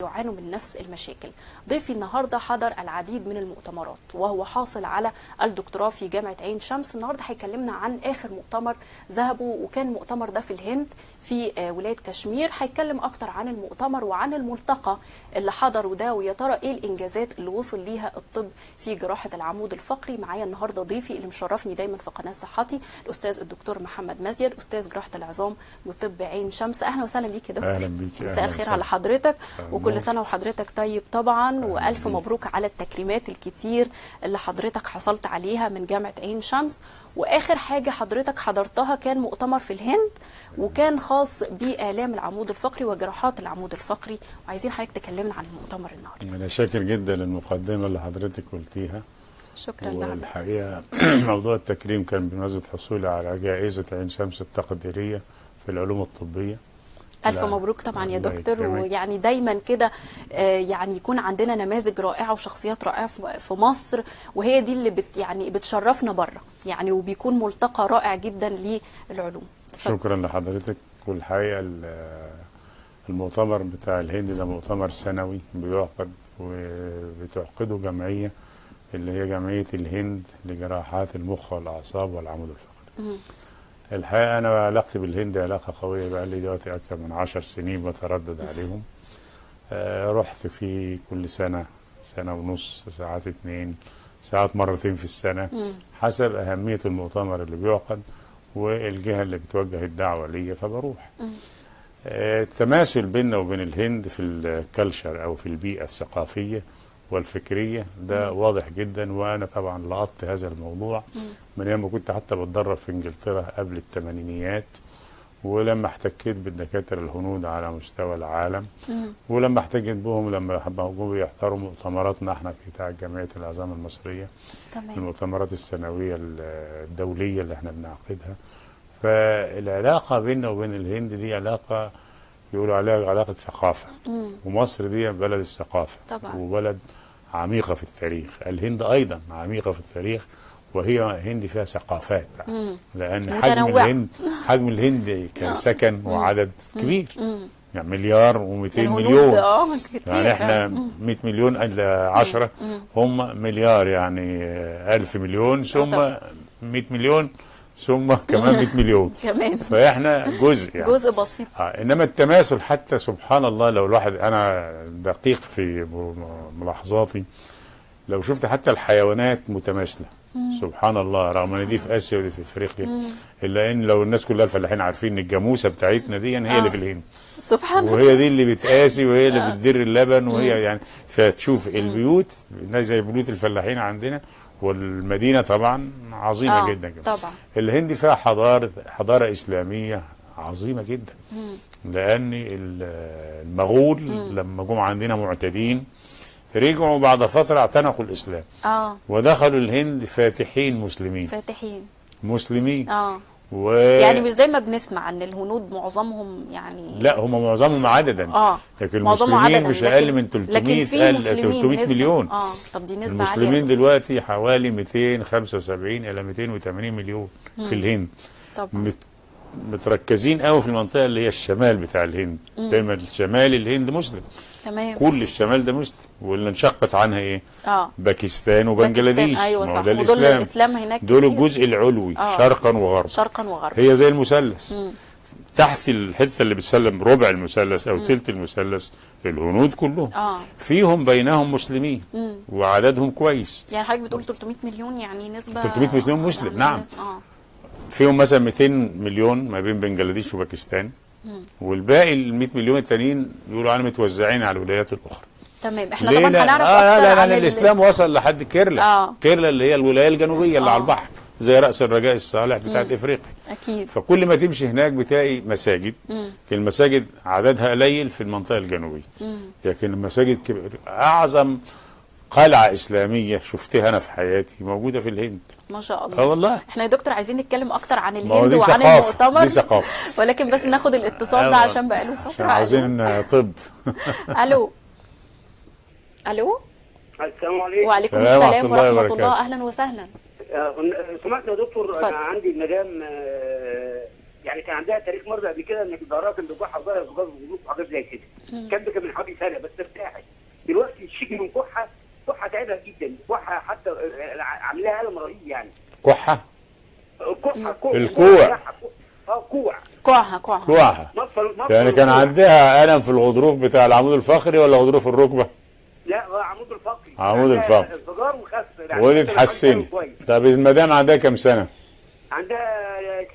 يعانوا من نفس المشاكل ضيفي النهارده حضر العديد من المؤتمرات وهو حاصل على الدكتوراه في جامعه عين شمس النهارده هيكلمنا عن اخر مؤتمر ذهبه وكان المؤتمر ده في الهند في آه، ولايه كشمير هيتكلم اكتر عن المؤتمر وعن الملتقى اللي حضروا ده ويا ترى ايه الانجازات اللي وصل ليها الطب في جراحه العمود الفقري معايا النهارده ضيفي اللي مشرفني دايما في قناه صحتي الاستاذ الدكتور محمد مزيد استاذ جراحه العظام وطب عين شمس اهلا وسهلا بيك يا دكتور اهلا بيك مساء أهلاً الخير وسهلاً. على حضرتك أهلاً. وكل سنه وحضرتك طيب طبعا والف بيك. مبروك على التكريمات الكتير اللي حضرتك حصلت عليها من جامعه عين شمس واخر حاجه حضرتك حضرتها كان مؤتمر في الهند وكان خاص بالام العمود الفقري وجراحات العمود الفقري وعايزين حضرتك تكلمنا عن المؤتمر النهارده انا شاكر جدا للمقدمه اللي حضرتك قلتيها شكرا لحضرتك والحقيقه موضوع التكريم كان بمناسبه حصولي على جائزه عين شمس التقديريه في العلوم الطبيه الف لا، مبروك طبعا يا الله دكتور يكرمك. ويعني دايما كده آه، يعني يكون عندنا نماذج رائعه وشخصيات رائعه في- في مصر وهي دي اللي بت يعني بتشرفنا بره يعني وبيكون ملتقى رائع جدا للعلوم اتفضل. شكرا لحضرتك والحقيقه ال- المؤتمر بتاع الهند ده مؤتمر سنوي بيعقد وبتعقده جمعيه اللي هي جمعيه الهند لجراحات المخ والاعصاب والعمود الفقري مم. الحقيقه انا علاقتي بالهند علاقه قويه بقى لي دلوقتي اكثر من عشر سنين بتردد عليهم آه، رحت في كل سنه سنه ونص ساعات اتنين ساعات مرتين في السنه مم. حسب اهميه المؤتمر اللي بيعقد والجهه اللي بتوجه الدعوه ليا فبروح مم. آه، التماثل بيننا وبين الهند في الكلشر او في البيئه الثقافيه والفكريه ده واضح جدا وانا طبعا لقطت هذا الموضوع مم. من ايام ما كنت حتى بتدرب في انجلترا قبل الثمانينيات ولما احتكيت بالدكاتره الهنود على مستوى العالم مم. ولما احتكيت بهم لما جم يحضروا مؤتمراتنا احنا بتاع جمعيه العظام المصريه تمام المؤتمرات السنويه الدوليه اللي احنا بنعقدها فالعلاقه بيننا وبين الهند دي علاقه يقولوا عليها علاقه ثقافه مم. ومصر دي بلد الثقافه طبعا. وبلد عميقه في التاريخ الهند ايضا عميقه في التاريخ وهي هند فيها ثقافات بقى مم. لان حجم متنوعة. الهند حجم الهند كان سكن وعدد كبير مم. يعني مليار و200 الهنود مليون اه كتير يعني احنا مم. 100 مليون الا 10 مم. هم مليار يعني آه، 1000 مليون ثم طبعا. 100 مليون ثم كمان 100 مليون كمان فاحنا جزء يعني جزء بسيط آه انما التماثل حتى سبحان الله لو الواحد انا دقيق في م- ملاحظاتي لو شفت حتى الحيوانات متماثله سبحان الله رغم ان دي في اسيا ودي في افريقيا الا ان لو الناس كلها الفلاحين عارفين ان الجاموسه بتاعتنا دي هي آه. اللي في الهند سبحان الله وهي دي اللي بتقاسي وهي اللي بتدير اللبن وهي يعني فتشوف البيوت زي بيوت الفلاحين عندنا والمدينه طبعا عظيمه آه، جدا جدا طبعا الهند فيها حضاره حضاره اسلاميه عظيمه جدا مم. لان ال- المغول لما جم عندنا معتدين رجعوا بعد فتره اعتنقوا الاسلام اه ودخلوا الهند فاتحين مسلمين فاتحين مسلمين اه و يعني مش زي ما بنسمع ان الهنود معظمهم يعني لا هم معظمهم عددا اه لكن معظمهم المسلمين عددا مش لكن- اقل من 300 لكن في أقل- مسلمين 300 نسبة. مليون اه طب دي نسبة المسلمين عالية دلوقتي حوالي 275 الى 280 مليون في الهند طبعا مت- متركزين قوي في المنطقه اللي هي الشمال بتاع الهند دايما شمال الهند مسلم تمام كل الشمال ده مسلم واللي انشقت عنها ايه اه باكستان وبنجلاديش باكستان، ايوه ما هو صح ده ودول الاسلام الاسلام هناك دول كتير. الجزء العلوي آه. شرقا وغربا شرقا وغربا هي زي المثلث مم. تحت الحته اللي بتسلم ربع المثلث او ثلث المثلث الهنود كلهم اه فيهم بينهم مسلمين مم. وعددهم كويس يعني حضرتك بتقول 300 مليون يعني نسبة 300 مليون مسلم، يعني نعم. نسبة- اه فيهم مثلا 200 مليون ما بين بنجلاديش وباكستان والباقي ال 100 مليون التانيين بيقولوا عنهم متوزعين على الولايات الاخرى تمام احنا ليه؟ طبعا لا- هنعرف آه اكتر لا لا عن لا ال- الاسلام وصل لحد كيرلا آه. كيرلا اللي هي الولايه الجنوبيه اللي آه. على البحر زي راس الرجاء الصالح بتاعت افريقيا اكيد فكل ما تمشي هناك بتلاقي مساجد مم. المساجد عددها قليل في المنطقه الجنوبيه مم. لكن المساجد كبيرة اعظم قلعه اسلاميه شفتها انا في حياتي موجوده في الهند ما شاء اه الله والله احنا يا دكتور عايزين نتكلم اكتر عن ما هو الهند دي وعن ثقافه المؤتمر دي ثقافه ولكن بس ناخد الاتصال ده أيوة. عشان بقاله عشان فترة عاوزين طب الو الو السلام عليكم وعليكم السلام ورحمة السلام الله ورحمة وبركاته. الله اهلا وسهلا آه، سمعت يا دكتور اتفضل. انا عندي مدام آه، يعني كان عندها تاريخ مرضى قبل كده ان ظهرها كان بيوجعها ظهر زجاج وجوف وحاجات زي كده الكلام ده كان من حوالي سنه بس كحه الكحه كوع الكوع. اه كوع كوعها كوعها كوعها مفصل مفصل يعني كان الكوع. عندها الم في الغضروف بتاع العمود الفقري ولا غضروف الركبه لا هو عمود الفقري عمود عندها الفقري. انفجار وخس يعني ودي كان اتحسنت كويس. طب المدام عندها كام سنه عندها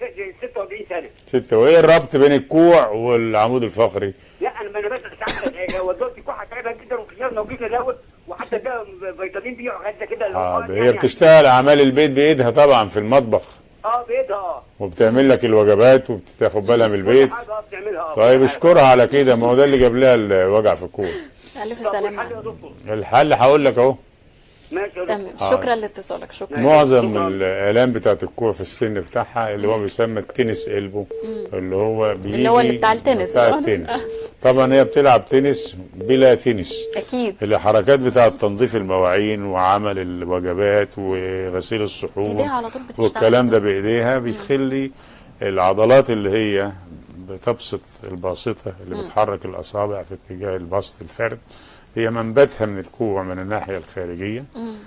46 سنه ستة وايه الربط بين الكوع والعمود الفقري لا انا ما انا بس ساعتها ودلوقتي كحه تعبها جدا وخيارنا وجبنا دوت وحتى ده فيتامين بي وغازه كده اللي هو اه يعني- هي بتشتغل اعمال البيت بايدها طبعا في المطبخ اه بايدها اه وبتعمل لك الوجبات وبتاخد بالها من البيت كل حاجه اه بتعملها اه طيب اشكرها على كده ما هو ده اللي جاب لها الوجع في الكوع الف طب سلامه والحل يا دكتور الحل هقول لك اهو ماشي يا تمام دكتور شكرا لاتصالك شكرا معظم شكراً. الالام بتاعت الكوع في السن بتاعها اللي هو بيسمى التنس البو اللي هو بيجي اللي هو اللي بتاع التنس. بتاع آه. التنس طبعا هي بتلعب تنس بلا تنس اكيد الحركات بتاعت تنظيف المواعين وعمل الوجبات وغسيل الصحون ايديها على طول بتشتغل والكلام ده بايديها بيخلي العضلات اللي هي بتبسط الباسطه اللي بتحرك الاصابع في اتجاه البسط الفرد هي منبتها من الكوع من الناحيه الخارجيه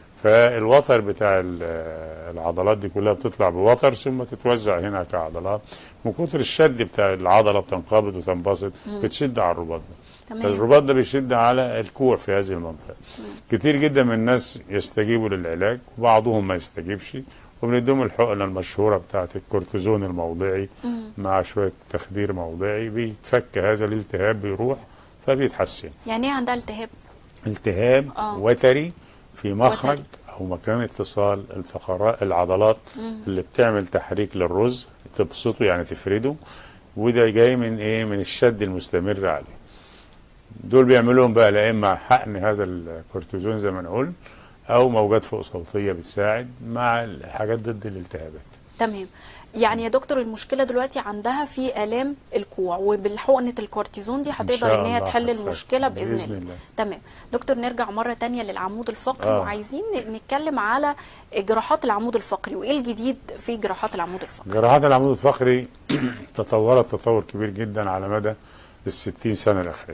فالوتر بتاع ال- العضلات دي كلها بتطلع بوتر ثم تتوزع هنا كعضلات من كتر الشد بتاع العضله بتنقبض وتنبسط بتشد على الرباط ده تمام فالرباط ده بيشد على الكوع في هذه المنطقة كتير جدا من الناس يستجيبوا للعلاج وبعضهم ما يستجيبش وبنديهم الحقنة المشهورة بتاعة الكورتيزون الموضعي مع شوية تخدير موضعي بيتفك هذا الالتهاب بيروح فبيتحسن يعني ايه عندها التهاب التهاب آه. وتري في مخرج وتري. او مكان اتصال الفقرات العضلات اللي بتعمل تحريك للرز تبسطه يعني تفرده وده جاي من ايه من الشد المستمر عليه دول بيعملوهم بقى لا اما حقن هذا الكورتيزون زي ما انا قلت او موجات فوق صوتيه بتساعد مع حاجات ضد الالتهابات تمام يعني يا دكتور المشكله دلوقتي عندها في الام الكوع وبالحقنه الكورتيزون دي هتقدر شاء ان هي الله تحل هتفك. المشكله باذن, بإذن الله. الله. تمام دكتور نرجع مره تانية للعمود الفقري آه. وعايزين نتكلم على جراحات العمود الفقري وايه الجديد في جراحات العمود الفقري جراحات العمود الفقري تطورت تطور كبير جدا على مدى الستين سنة الأخيرة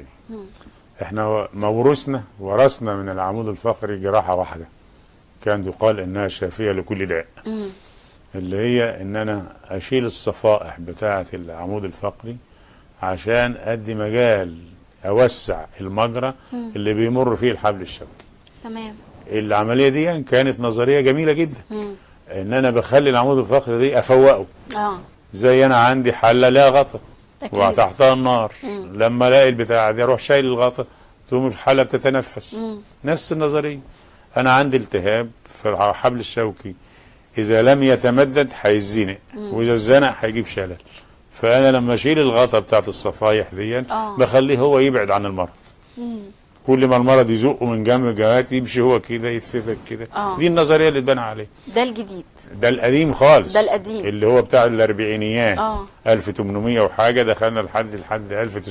احنا موروثنا ورثنا من العمود الفقري جراحة واحدة كان يقال انها شافية لكل داء مم. اللي هي ان انا اشيل الصفائح بتاعة العمود الفقري عشان ادي مجال اوسع المجرى اللي بيمر فيه الحبل الشوكي تمام العملية دي كانت نظرية جميلة جدا مم. ان انا بخلي العمود الفقري دي افوقه اه زي انا عندي حله لها غطا اكيد وتحتها النار لما الاقي البتاع دي اروح شايل الغطا تقوم الحله بتتنفس مم. نفس النظريه انا عندي التهاب في الحبل الشوكي اذا لم يتمدد هيزنق واذا اتزنق هيجيب شلل فانا لما اشيل الغطا بتاعت الصفايح دي آه. بخليه هو يبعد عن المرض مم. كل ما المرض يزقه من جنب جهات يمشي هو كده يتففك كده آه. دي النظريه اللي اتبنى عليها ده الجديد ده القديم خالص ده القديم. اللي هو بتاع الاربعينيات اه 1800 وحاجه دخلنا لحد لحد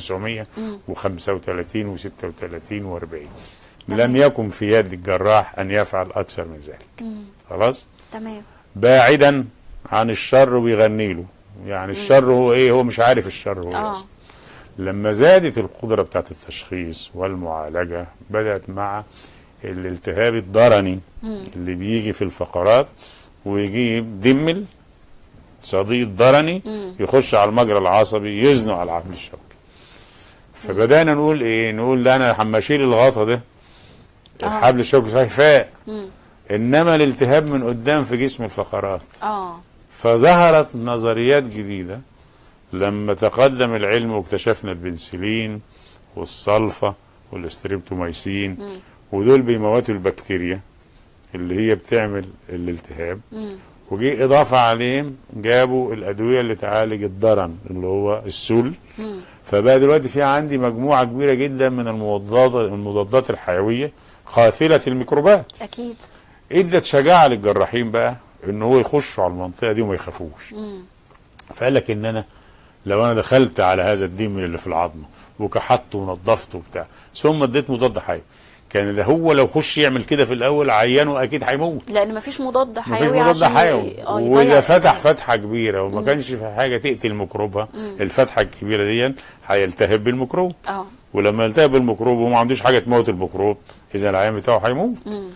1935 و36 و40 لم يكن في يد الجراح ان يفعل اكثر من ذلك خلاص تمام بعيدا عن الشر ويغني له يعني الشر هو ايه هو مش عارف الشر هو اه اصلا لما زادت القدرة بتاعت التشخيص والمعالجة بدأت مع الالتهاب الضرني اللي بيجي في الفقرات ويجيب دمل صديد ضرني مم. يخش على المجرى العصبي يزنق على العقل الشوكي فبدأنا نقول ايه نقول لا انا لما اشيل الغطا ده آه. الحبل الشوكي صحيح فاق مم. انما الالتهاب من قدام في جسم الفقرات اه فظهرت نظريات جديدة لما تقدم العلم واكتشفنا البنسلين والصلفة والاستريبتوميسين مم. ودول بيموتوا البكتيريا اللي هي بتعمل الالتهاب مم. وجي إضافة عليهم جابوا الأدوية اللي تعالج الضرن اللي هو السل مم. فبقى دلوقتي في عندي مجموعة كبيرة جدا من المضادات المضادات الحيوية قاتلة الميكروبات اكيد ادت شجاعة للجراحين بقى ان هو يخشوا على المنطقة دي وما يخافوش مم. فقال لك ان انا لو انا دخلت على هذا الدم اللي في العظمه وكحته ونظفته وبتاع ثم اديت مضاد حيوي كان ده هو لو خش يعمل كده في الاول عيانه اكيد هيموت لان مفيش مضاد مفيش حيوي مضاد عشان ي- حيوي آه، يضيع واذا فتح الالتهاب. فتحه كبيره وما كانش في حاجه تقتل ميكروبها الفتحه الكبيره دي هيلتهب بالميكروب اه ولما يلتهب بالميكروب وما عندوش حاجه تموت الميكروب اذا العيان بتاعه هيموت مم.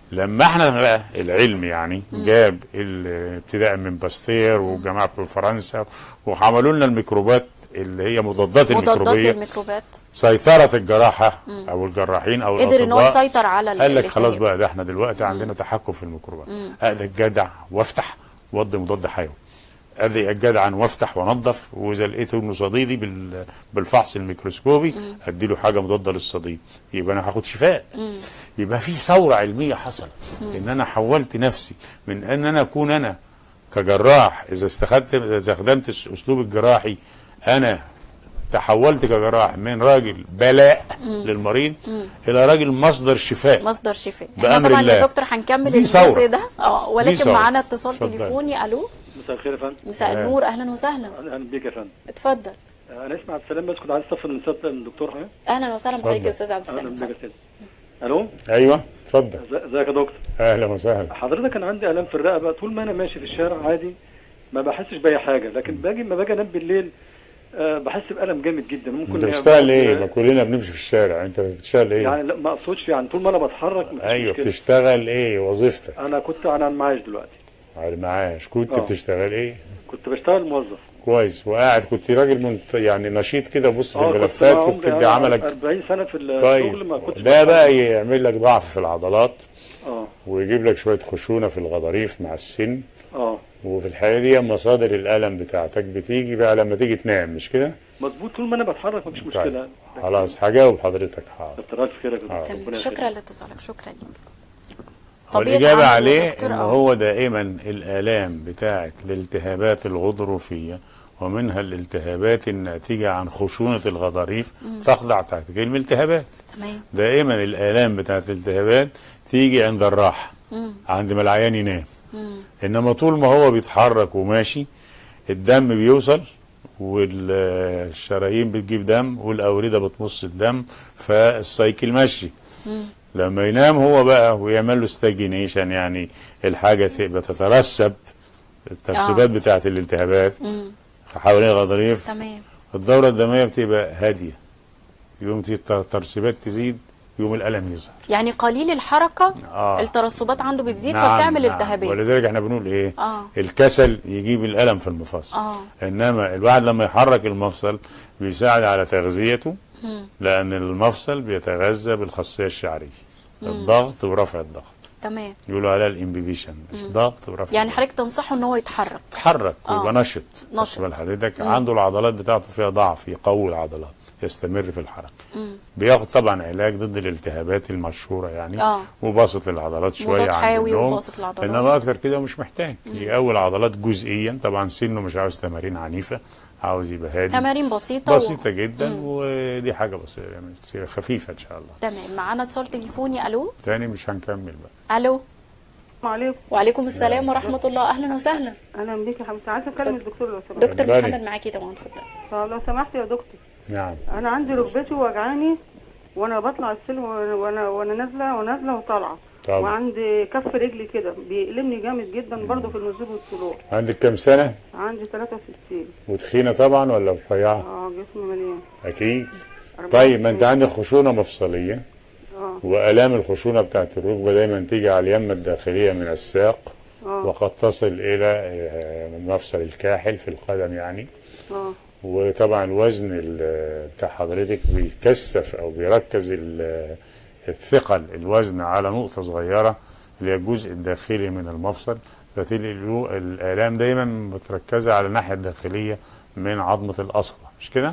لما احنا بقى العلم يعني جاب ال- ابتداء من باستير وجماعه في فرنسا وعملوا لنا الميكروبات اللي هي مضادات مضادات الميكروبيه للميكروبات سيطرت الجراحه او الجراحين او قدر ان هو الاطباء يسيطر على ال- قال لك خلاص الالتهاب. بقى ده احنا دلوقتي عندنا تحكم في الميكروبات اقدر الجدع وافتح وضي مضاد حيوي ادي الجدعا وافتح وانظف واذا لقيته انه صديدي بال- بالفحص الميكروسكوبي اديله حاجه مضاده للصديد يبقى انا هاخد شفاء يبقى في ثوره علميه حصلت ان انا حولت نفسي من ان انا اكون انا كجراح اذا استخدمت اذا استخدمت الاسلوب الجراحي انا تحولت كجراح من راجل بلاء للمريض الى راجل مصدر شفاء مصدر شفاء احنا بأمر طبعا الله. يا دكتور هنكمل دي الجزء ثورة. ده اه ولكن ثورة. معانا اتصال اتفضل. تليفوني الو مساء الخير يا فندم مساء آه. النور اهلا وسهلا اهلا بيك يا فندم اتفضل انا اسمي عبد السلام بس كنت عايز استفسر من سياده الدكتور حضرتك اهلا وسهلا بحضرتك اتفضل. يا استاذ عبد اهلا السلام بيك يا اتفضل. استاذ الو ايوه اتفضل ازي- ازيك يا دكتور اهلا وسهلا حضرتك انا عندي الام في الرقبه طول ما انا ماشي في الشارع عادي ما بحسش باي حاجه لكن باجي ما باجي انام بالليل آه، بحس بالم جامد جدا ممكن انت يعني بتشتغل بعد- ايه؟ ما كلنا بنمشي في الشارع انت بتشتغل ايه؟ يعني لا ما اقصدش يعني طول ما انا بتحرك مفيش ايوه مشكلة. بتشتغل ايه وظيفتك؟ انا كنت انا على المعاش دلوقتي على المعاش كنت آه. بتشتغل ايه؟ كنت بشتغل موظف كويس وقاعد كنت راجل منت... يعني نشيط كده بص في اه كنت الملفات بقى وبتدي عمري عملك 40 سنه في الشغل طيب ما كنتش ده بقى بشتغل. يعمل لك ضعف في العضلات اه ويجيب لك شويه خشونه في الغضاريف مع السن اه وفي الحالة دي مصادر الألم بتاعتك بتيجي بقى لما تيجي تنام مش كده؟ مظبوط طول ما انا بتحرك مفيش مشكله خلاص هجاوب حضرتك حاضر كتر الف خيرك يا دكتور. آه. تمام ربنا شكرا يخليك. لاتصالك شكرا ليك والإجابة عمل عليه يا دكتور، إن آه. هو دائما الآلام بتاعت الالتهابات الغضروفية ومنها الالتهابات الناتجة عن خشونة الغضاريف تخضع تحت كلمة التهابات تمام دائما الآلام بتاعت الالتهابات تيجي عند الراحة مم. عند ما العيان ينام مم. إنما طول ما هو بيتحرك وماشي الدم بيوصل والشرايين بتجيب دم والأوردة بتمص الدم فالسايكل ماشي مم. لما ينام هو بقى ويعمل له ستاجينيشن يعني الحاجة تبقى تترسب الترسبات بتاعت الالتهابات مم. حوالين الغضاريف تمام الدورة الدموية بتبقى هادية يوم تي- الترسبات تزيد يوم الألم يظهر يعني قليل الحركة آه. الترسبات عنده بتزيد نعم، فبتعمل نعم. التهابات ولذلك احنا بنقول ايه اه الكسل يجيب الألم في المفاصل اه انما الواحد لما يحرك المفصل بيساعد على تغذيته مم. لان المفصل بيتغذى بالخاصيه الشعريه الضغط ورفع الضغط تمام يقولوا عليها الامبيبيشن ضغط ورفع يعني الضغط. حضرتك تنصحه ان هو يتحرك يتحرك آه. ويبقى نشط نشط. خد بال حضرتك عنده العضلات بتاعته فيها ضعف يقوي العضلات يستمر في الحركه مم. بياخد طبعا علاج ضد الالتهابات المشهوره يعني آه. وباسط العضلات شويه مضاد عند حيوي النوم وباسط العضلات. انما اكتر كده مش محتاج يقوي العضلات جزئيا طبعا سنه مش عاوز تمارين عنيفه عاوز يبقى هادي تمارين بسيطة و... بسيطه جدا ودي حاجه بسيطه يعني خفيفه ان شاء الله تمام معانا اتصال تليفوني الو تاني مش هنكمل بقى الو السلام عليكم وعليكم السلام ورحمة الله اهلا وسهلا اهلا بيك يا حبيبتي عايزه اكلم الدكتور لو سمحت دكتور اتفضلي. محمد معاكي طبعا اتفضل طب لو سمحت يا دكتور نعم انا عندي ركبتي وجعاني وانا بطلع السلم وانا وانا نازله ونازله وطالعه طبعا. وعندي كف رجلي كده بيألمني جامد جدا برضه في النزول والطلوع عندك كام سنه عندي 63 وتخينه طبعا ولا رفيعه اه جسمي مليان اكيد 64. طيب ما انت عندك خشونه مفصليه اه والام الخشونه بتاعت الركبه دايما تيجي على اليمه الداخليه من الساق اه وقد تصل الى آه، مفصل الكاحل في القدم يعني اه وطبعا الوزن ال- بتاع حضرتك بيكثف او بيركز ال- الثقل الوزن على نقطه صغيره اللي هي الجزء الداخلي من المفصل فتلاقي الو- الالام دايما متركزه على الناحيه الداخليه من عظمه الاصبع مش كده؟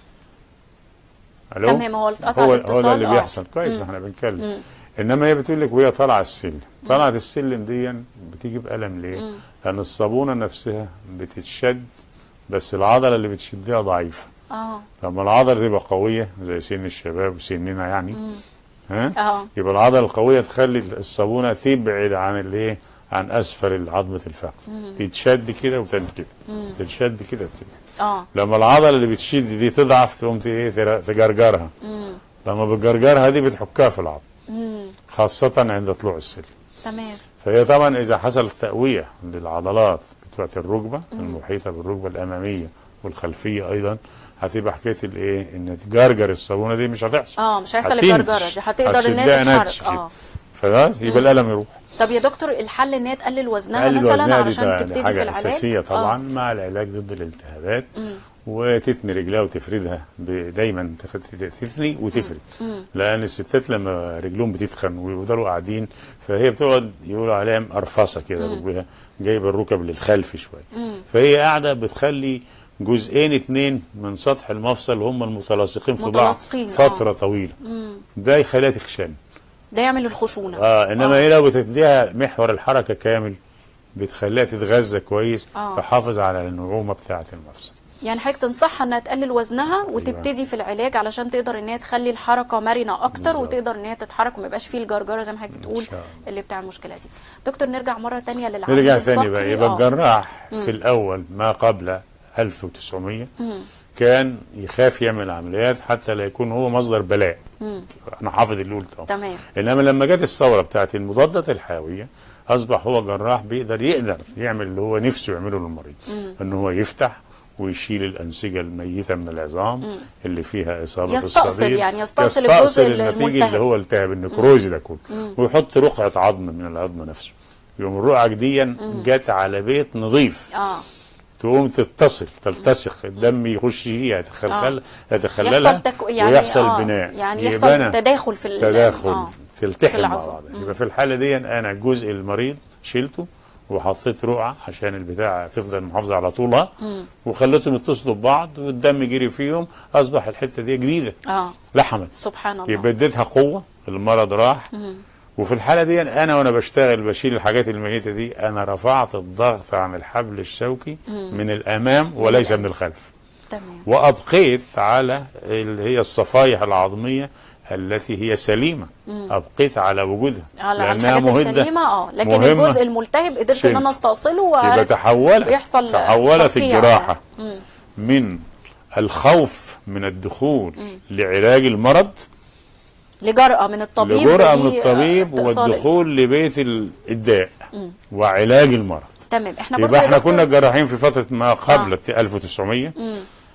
الو تمام هو اتقطع هو, هو الاتصال ده اللي آه. بيحصل كويس ما احنا بنتكلم انما هي بتقول لك وهي طالعه السلم طالعه السلم دي بتيجي بالم ليه؟ لان الصابونه نفسها بتتشد بس العضله اللي بتشدها ضعيفه اه لما العضله تبقى قويه زي سن الشباب وسننا يعني ها اه يبقى العضله القويه تخلي الصابونه تبعد عن الايه عن اسفل عظمه الفخذ تتشد كده وتنكب تتشد كده وتنكب اه لما العضله اللي بتشد دي تضعف تقوم ت- ايه تر- تجرجرها مم. لما بتجرجرها دي بتحكها في العظم مم. خاصه عند طلوع السلم تمام فهي طبعا اذا حصل تقويه للعضلات بتاعت الركبه المحيطه بالركبه الاماميه والخلفيه ايضا هتبقى حكايه الايه ان تجرجر الصابونه دي مش هتحصل اه مش هيحصل هتنتش. الجرجرة دي هتقدر ان هتشدها هي نتش تتحرك كده. اه خلاص يبقى الالم يروح طب يا دكتور الحل ان هي تقلل وزنها قلل مثلا وزنها دي عشان ده- تبتدي دي في حاجه العلاج اساسيه طبعا آه. مع العلاج ضد الالتهابات مم. وتثني رجلها وتفردها ب- دايما تخ- تثني وتفرد مم. لان الستات لما رجلهم بتتخن ويفضلوا قاعدين فهي بتقعد يقولوا عليها مقرفصه كده مم. ركبها جايبه الركب للخلف شويه مم. فهي قاعده بتخلي جزئين اتنين من سطح المفصل هم المتلاصقين في بعض متلاصقين، آه. فتره طويله مم. ده يخليها تخشن ده يعمل الخشونه اه انما هي لو بتديها محور الحركه كامل بتخليها تتغذى كويس آه. فحافظ على النعومه بتاعه المفصل يعني حضرتك تنصحها انها تقلل وزنها وتبتدي في العلاج علشان تقدر ان هي تخلي الحركه مرنه اكتر بالظبط. وتقدر ان هي تتحرك وما يبقاش فيه الجرجره زي ما حضرتك بتقول شاء الله. اللي بتاع المشكله دي دكتور نرجع مره تانية للعمود نرجع ثاني بقى الفقري. يبقى آه. الجراح في الاول ما قبل 1900 مم. كان يخاف يعمل عمليات حتى لا يكون هو مصدر بلاء مم. انا حافظ اللي قلته تمام انما لما جت الثوره بتاعت المضادات الحيويه اصبح هو جراح بيقدر يقدر يعمل اللي هو نفسه يعمله للمريض مم. ان هو يفتح ويشيل الانسجه الميته من العظام مم. اللي فيها اصابه يستأصل الصديد يعني يستأصل يستأصل الجزء النتيجه الملتهب. اللي هو التهاب النكروزي ده كله مم. ويحط رقعه عظم من العظم نفسه يوم الرقعه دي جت على بيت نظيف اه تقوم تتصل تلتصق الدم يخش فيها يتخلخل يتخللها يحصل تك... يعني ويحصل آه. بناء يعني يبقى يحصل أنا- تداخل في ال- تداخل آه. تلتحم في مع العظم. بعض مم. يبقى في الحاله دي انا جزء المريض شلته وحطيت رقعه عشان البتاع تفضل محافظه على طولها مم. وخليتهم يتصلوا ببعض والدم جري فيهم اصبح الحته دي جديده اه لحمت سبحان الله يبقى اديتها قوه المرض راح مم. وفي الحاله دي انا وانا بشتغل بشيل الحاجات الميته دي انا رفعت الضغط عن الحبل الشوكي مم. من الامام وليس من الخلف تمام وابقيت على اللي هي الصفائح العظميه التي هي سليمه مم. ابقيت على وجودها على لانها الحاجات مهده السليمه اه لكن مهمة. الجزء الملتهب قدرت ان شلت. انا استأصله يبقى وعرفت تحولت ويحصل تحولت ترفيع. الجراحه مم. من الخوف من الدخول مم. لعلاج المرض لجرأة من الطبيب لجرأة من ودي، آه، الطبيب استئصال. والدخول لبيت ال- الداء مم. وعلاج المرض تمام احنا برضه يبقى يا احنا دكتور- كنا جراحين في فتره ما قبل آه. 1900 مم.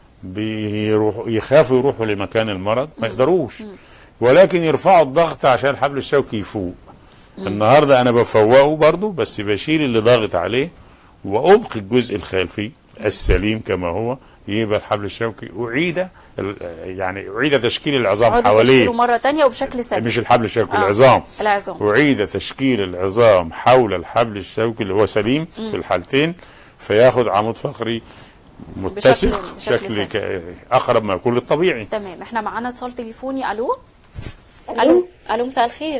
بيروحوا يخافوا يروحوا لمكان المرض ما يقدروش ولكن يرفعوا الضغط عشان الحبل الشوكي يفوق النهارده انا بفوقه برضه بس بشيل اللي ضاغط عليه وابقي الجزء الخلفي السليم كما هو يبقى الحبل الشوكي اعيد ال- يعني اعيد تشكيل العظام عودة حواليه تشكيله مرة تانية وبشكل سليم مش الحبل الشوكي آه. العظام العظام أعيد تشكيل العظام حول الحبل الشوكي اللي هو سليم في الحالتين فياخد عمود فقري متسق بشكل- بشكل شكل ك- أقرب ما يكون للطبيعي تمام احنا معانا اتصال تليفوني الو الو الو مساء الخير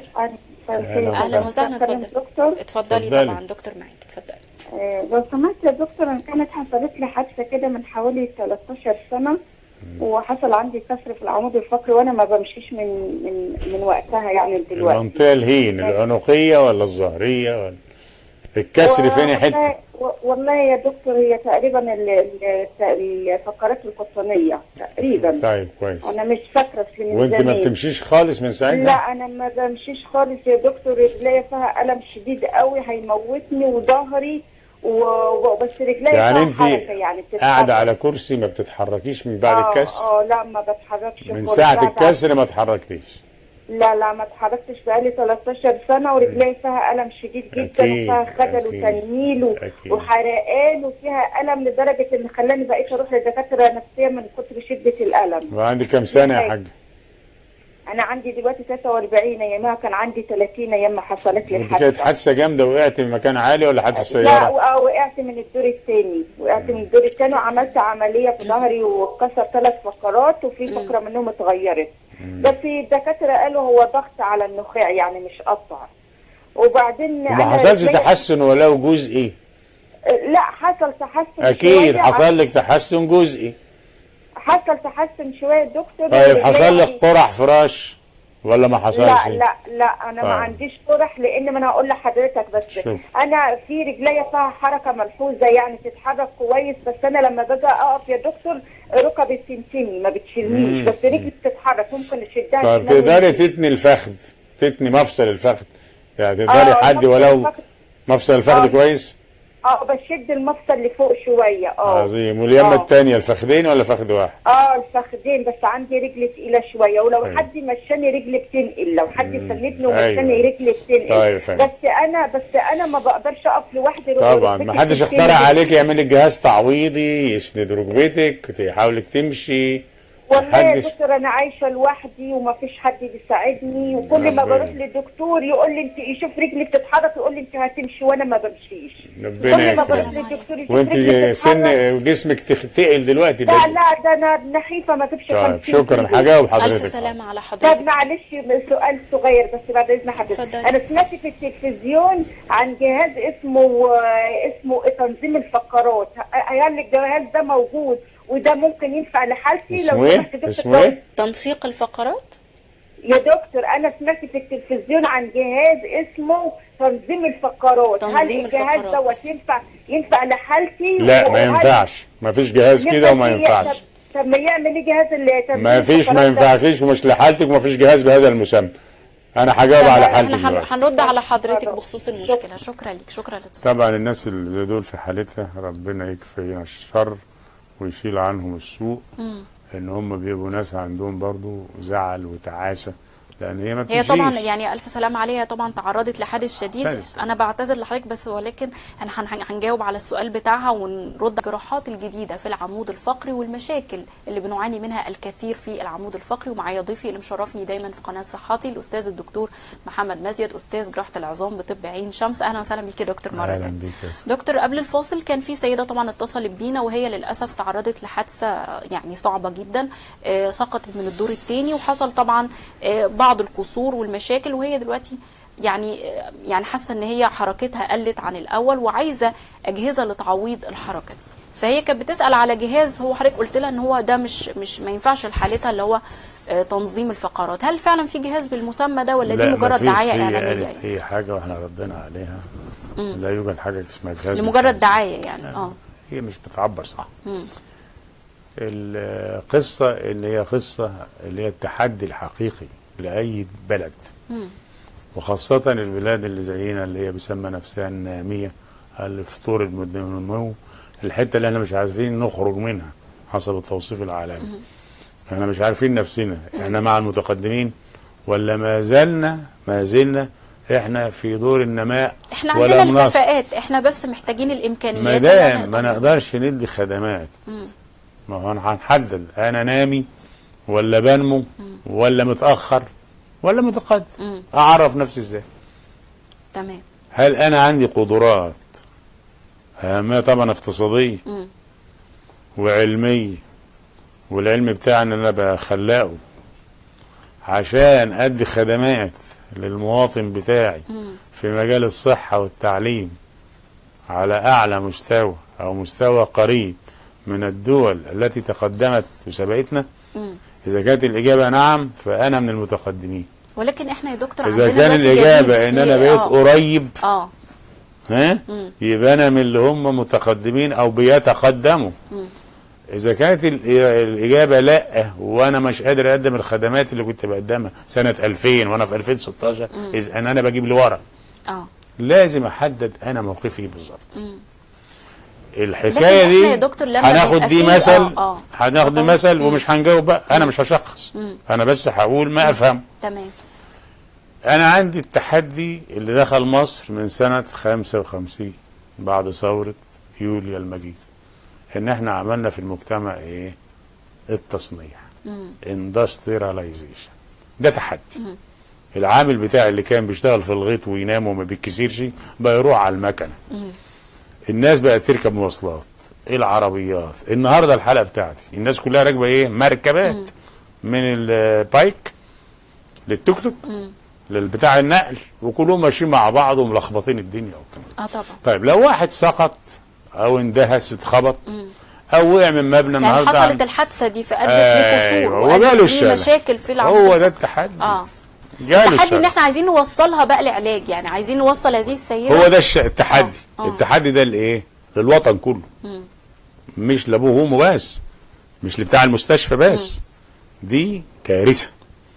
اهلا وسهلا اتفضل دكتور اتفضلي اتفضلي. طبعا دكتور معاك اتفضلي آه، لو سمحت يا دكتور انا كانت حصلت لي حادثه كده من حوالي 13 سنه وحصل عندي كسر في العمود الفقري وانا ما بمشيش من من من وقتها يعني دلوقتي المنطقة الهين العنقية ولا الظهرية ولا الكسر فين والله- حتة و- والله يا دكتور هي تقريبا ال- ال- الفقرات القطنيه تقريبا طيب كويس انا مش فاكره في من وانت ما زمان. بتمشيش خالص من ساعتها لا انا ما بمشيش خالص يا دكتور رجليا فيها الم شديد قوي هيموتني وظهري و... و... بس رجليا يعني فيها انت حركه يعني بتتحرك. قاعدة على كرسي ما بتتحركيش من بعد آه، الكسر اه لا ما بتحركش من خالص. ساعة قاعدة- الكسر ما اتحركتيش لا لا ما اتحركتش بقالي 13 سنه ورجليا فيها الم شديد جدا أكيد، وفيها خجل أكيد، وتنميل و... أكيد. وحرقان وفيها الم لدرجه ان خلاني بقيت اروح لدكاتره نفسيه من كتر شده الالم وعندك كم سنة يا حاج انا عندي دلوقتي 43 ايامها كان عندي 30 ايام ما حصلت لي انت كانت الحادثه حادثة جامدة وقعت من مكان عالي ولا حادثة لا سيارة و- وقعت من الدور الثاني وقعت من الدور الثاني وعملت عملية في ظهري واتكسر ثلاث فقرات وفي فقرة منهم اتغيرت بس الدكاترة قالوا هو ضغط على النخاع يعني مش قطع وبعدين وما أنا حصلش رجلي- تحسن ولو جزئي لا حصل تحسن اكيد شوية. حصل لك تحسن جزئي حصل تحسن شوية دكتور طيب رجلي حصل لك يعني- قرح فراش ولا ما حصلش لا لا لا انا طيب. ما عنديش قرح لان ما انا هقول لحضرتك بس شوف. انا في رجليا فيها حركه ملحوظه يعني تتحرك كويس بس انا لما باجي اقف يا دكتور ركبي بتنتني ما بتشيلنيش مم. بس رجلي بتتحرك ممكن اشدها طب شمال تقدري ويمين. تتني الفخذ تتني مفصل الفخذ يعني آه، تقدري حد مفصل ولو الفخذ. مفصل الفخذ آه. كويس اه بشد المفصل اللي فوق شويه اه عظيم واليمه آه. الثانيه الفخذين ولا فخذ واحد؟ اه الفخدين بس عندي رجل تقيله شويه ولو أيوة. حد مشاني رجلي بتنقل لو حد مم. سندني أيوة. ومشاني رجلي بتنقل طيب، فاهم. بس انا بس انا ما بقدرش اقف لوحدي طبعا ركبتي ما حدش بتنقل. اخترع عليك يعمل لك جهاز تعويضي يسند ركبتك يحاولك تمشي والله يا محدش دكتور انا عايشه لوحدي وما فيش حد بيساعدني وكل ما ربنا. بروح للدكتور يقول لي انت يشوف رجلي بتتحرك يقول لي انت هتمشي وانا ما بمشيش ربنا كل ما بروح يكرمك للدكتور يشوف وانت رجلي سن بتتحرك جسمك تخ- ثقل دلوقتي لا بدري. لا ده انا نحيفه ما اجيبش طيب 50 شكرا كيلو. هجاوب الف حضرتك سلامه على طب حضرتك معلش سؤال صغير بس بعد اذن حضرتك اتفضلي. انا سمعت في التلفزيون عن جهاز اسمه آه، اسمه تنظيم الفقرات هل الجهاز ده موجود وده ممكن ينفع لحالتي اسمه ايه؟ سمحت دكتور اسمه ايه؟ تنسيق الفقرات يا دكتور انا سمعت في التلفزيون عن جهاز اسمه تنظيم الفقرات هل تنظيم الجهاز الفقرات. دوت ينفع ينفع لحالتي لا ما وهل ينفعش ما فيش جهاز كده وما ينفع- ينفعش طب- طب ما يعمل ايه جهاز اللي تنظيم ما فيش ما الفقرات ده؟ ينفعش ومش لحالتك وما فيش جهاز بهذا المسمى انا هجاوب على حالتك احنا هن- دلوقتي هنرد على حضرتك بخصوص المشكله شكرا ليك شكرا للاتصال طبعا الناس اللي زي دول في حالتها ربنا يكفينا الشر ويشيل عنهم السوء مم. ان هم بيبقوا ناس عندهم برضو زعل وتعاسه لان هي ما هي بتجيش طبعا يعني الف سلام عليها طبعا تعرضت لحادث شديد حادث. انا بعتذر لحضرتك بس ولكن هن- هن- هنجاوب على السؤال بتاعها ونرد على الجراحات الجديده في العمود الفقري والمشاكل اللي بنعاني منها الكثير في العمود الفقري ومعايا ضيفي اللي مشرفني دايما في قناه صحتي الاستاذ الدكتور محمد مزيد استاذ جراحه العظام بطب عين شمس اهلا وسهلا بيك يا دكتور مره اهلا تانية. بيك يا سيدي. دكتور قبل الفاصل كان في سيده طبعا اتصلت بينا وهي للاسف تعرضت لحادثه يعني صعبه جدا آه، سقطت من الدور الثاني وحصل طبعا آه، بعض الكسور والمشاكل وهي دلوقتي يعني آه، يعني حاسه ان هي حركتها قلت عن الاول وعايزه اجهزه لتعويض الحركه دي فهي كانت بتسال على جهاز هو حضرتك قلت لها ان هو ده مش مش ما ينفعش لحالتها اللي هو آه، تنظيم الفقرات هل فعلا في جهاز بالمسمى ده ولا دي لا مجرد مفيش. دعايه هي اعلانيه قالت يعني؟ هي حاجه واحنا ردينا عليها لا يوجد حاجه اسمها جهاز لمجرد الحركة. دعايه يعني اه هي مش بتعبر صح مم. القصة اللي هي قصة اللي هي التحدي الحقيقي لأي بلد مم. وخاصة البلاد اللي زينا اللي هي بيسمى نفسها النامية الفطور النمو الحتة اللي احنا مش عارفين نخرج منها حسب التوصيف العالمي احنا مش عارفين نفسنا احنا مع المتقدمين ولا ما زلنا ما زلنا احنا في دور النماء احنا ولا عندنا مناص. الكفاءات احنا بس محتاجين الامكانيات ما اللي دام احنا ما نقدر- نقدرش ندي خدمات ما هو هنحدد انا نامي ولا بنمو ولا متاخر ولا متقدم مم. اعرف نفسي ازاي تمام هل انا عندي قدرات هامه طبعا اقتصاديه مم. وعلميه والعلم بتاعنا انا بخلقه عشان ادي خدمات للمواطن بتاعي مم. في مجال الصحة والتعليم على أعلى مستوى أو مستوى قريب من الدول التي تقدمت وسبقتنا مم. إذا كانت الإجابة نعم فأنا من المتقدمين ولكن احنا يا دكتور إذا عندنا كان دلوقتي الإجابة جديد إن في- أنا بقيت اه قريب اه ها مم. يبقى أنا من اللي هم متقدمين أو بيتقدموا مم. إذا كانت ال- الإجابة لا وأنا مش قادر أقدم الخدمات اللي كنت بقدمها سنة 2000 وأنا في 2016 إذا أنا بجيب لورا اه لازم أحدد أنا موقفي بالظبط مم. الحكايه لكن دي إحنا يا دكتور لما هناخد بيبقى دي فيه- مثل آه، آه. هناخد دي طبعاً. مثل مم. ومش هنجاوب بقى انا مش هشخص مم. انا بس هقول ما افهم تمام انا عندي التحدي اللي دخل مصر من سنه 55 بعد ثوره يوليو المجيد ان احنا عملنا في المجتمع ايه التصنيع مم. industrialization ده تحدي العامل بتاعي اللي كان بيشتغل في الغيط وينام وما بيتكسرش بقى يروح على المكنه مم. الناس بقت تركب مواصلات العربيات النهارده الحلقه بتاعتي الناس كلها راكبه ايه مركبات من البايك للتوك توك مم. للبتاع النقل وكلهم ماشيين مع بعض وملخبطين الدنيا والكلام اه طبعا طيب لو واحد سقط او اندهس اتخبط مم. او وقع من مبنى يعني النهارده حصلت عن- الحادثه دي فادت أيوة، لكسور وجاله وادت الشلل. لمشاكل في العمود هو ده التحدي اه جاله التحدي ان الشلل. احنا عايزين نوصلها بقى لعلاج يعني عايزين نوصل هذه السيده هو ده الش... التحدي آه، آه. التحدي ده لايه للوطن كله مم. مش لابوه وامه بس مش لبتاع المستشفى بس دي كارثه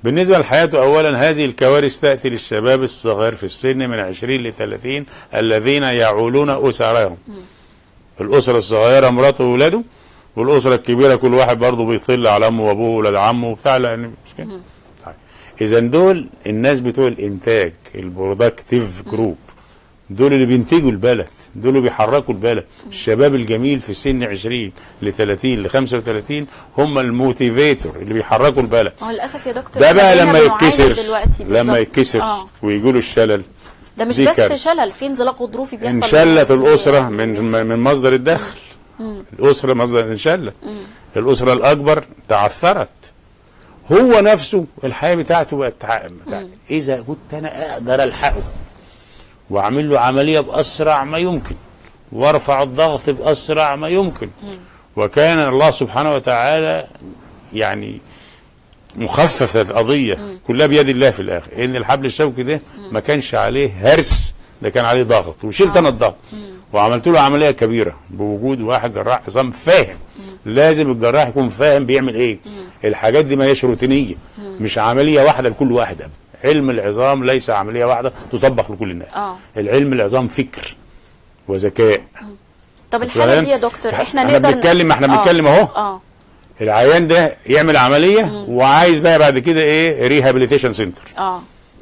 بالنسبة لحياته أولا هذه الكوارث تأتي للشباب الصغير في السن من 20 ل 30 الذين يعولون أسرهم الأسرة الصغيرة مراته وولاده والأسرة الكبيرة كل واحد برضه بيطل على أمه وأبوه وولاد عمه وبتاع لأن مش كده طيب. إذا دول الناس بتوع الإنتاج البرودكتيف جروب دول اللي بينتجوا البلد دول اللي بيحركوا البلد الشباب الجميل في سن 20 ل 30 ل 35 هم الموتيفيتور اللي بيحركوا البلد ما هو للاسف يا دكتور ده إحنا بقى بقينا لما بنعاني يتكسر دلوقتي لما بالظبط. يتكسر اه ويجوا له الشلل ده مش دي بس كارثة. شلل في انزلاق غضروفي بيحصل انشلت في- الأسرة من من مصدر الدخل الأسرة مصدر انشلت الأسرة الأكبر تعثرت هو نفسه الحياة بتاعته بقت تع- بتاعت إذا كنت أنا أقدر ألحقه وأعمل له عملية بأسرع ما يمكن وارفع الضغط بأسرع ما يمكن وكان الله سبحانه وتعالى يعني مخفف القضية كلها بيد الله في الآخر إن الحبل الشوكي ده ما كانش عليه هرس ده كان عليه ضغط وشلت أنا الضغط وعملت له عملية كبيرة بوجود واحد جراح عظام فاهم لازم الجراح يكون فاهم بيعمل ايه الحاجات دي ما هيش روتينية مش عملية واحدة لكل واحد أبدا علم العظام ليس عملية واحدة تطبق لكل الناس اه العلم العظام فكر وذكاء طب الحالة دي يا دكتور احنا احنا نقدر بنتكلم احنا آه. بنتكلم اهو اه العيان ده يعمل عملية وعايز بقى بعد كده ايه ريهابيليتيشن سنتر اه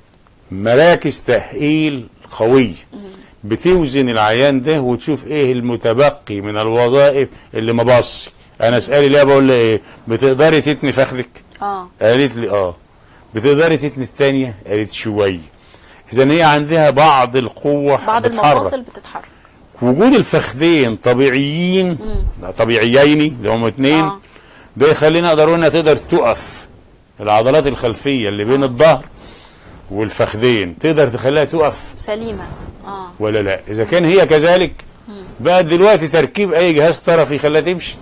مراكز تأهيل قوية بتوزن العيان ده وتشوف ايه المتبقي من الوظائف اللي مبصي انا اسالي ليه بقول لها ايه بتقدري تتني فخذك اه قالت لي اه بتقدري تتني الثانيه قالت شويه اذا هي عندها بعض القوه بعض بتحرك. المفاصل بتتحرك وجود الفخذين طبيعيين طبيعيين اللي هم اتنين اه ده يخلينا اقدر انها تقدر تقف العضلات الخلفيه اللي بين الظهر والفخذين تقدر تخليها تقف سليمة اه ولا لا اذا كان هي كذلك بقى دلوقتي تركيب اي جهاز طرفي يخليها تمشي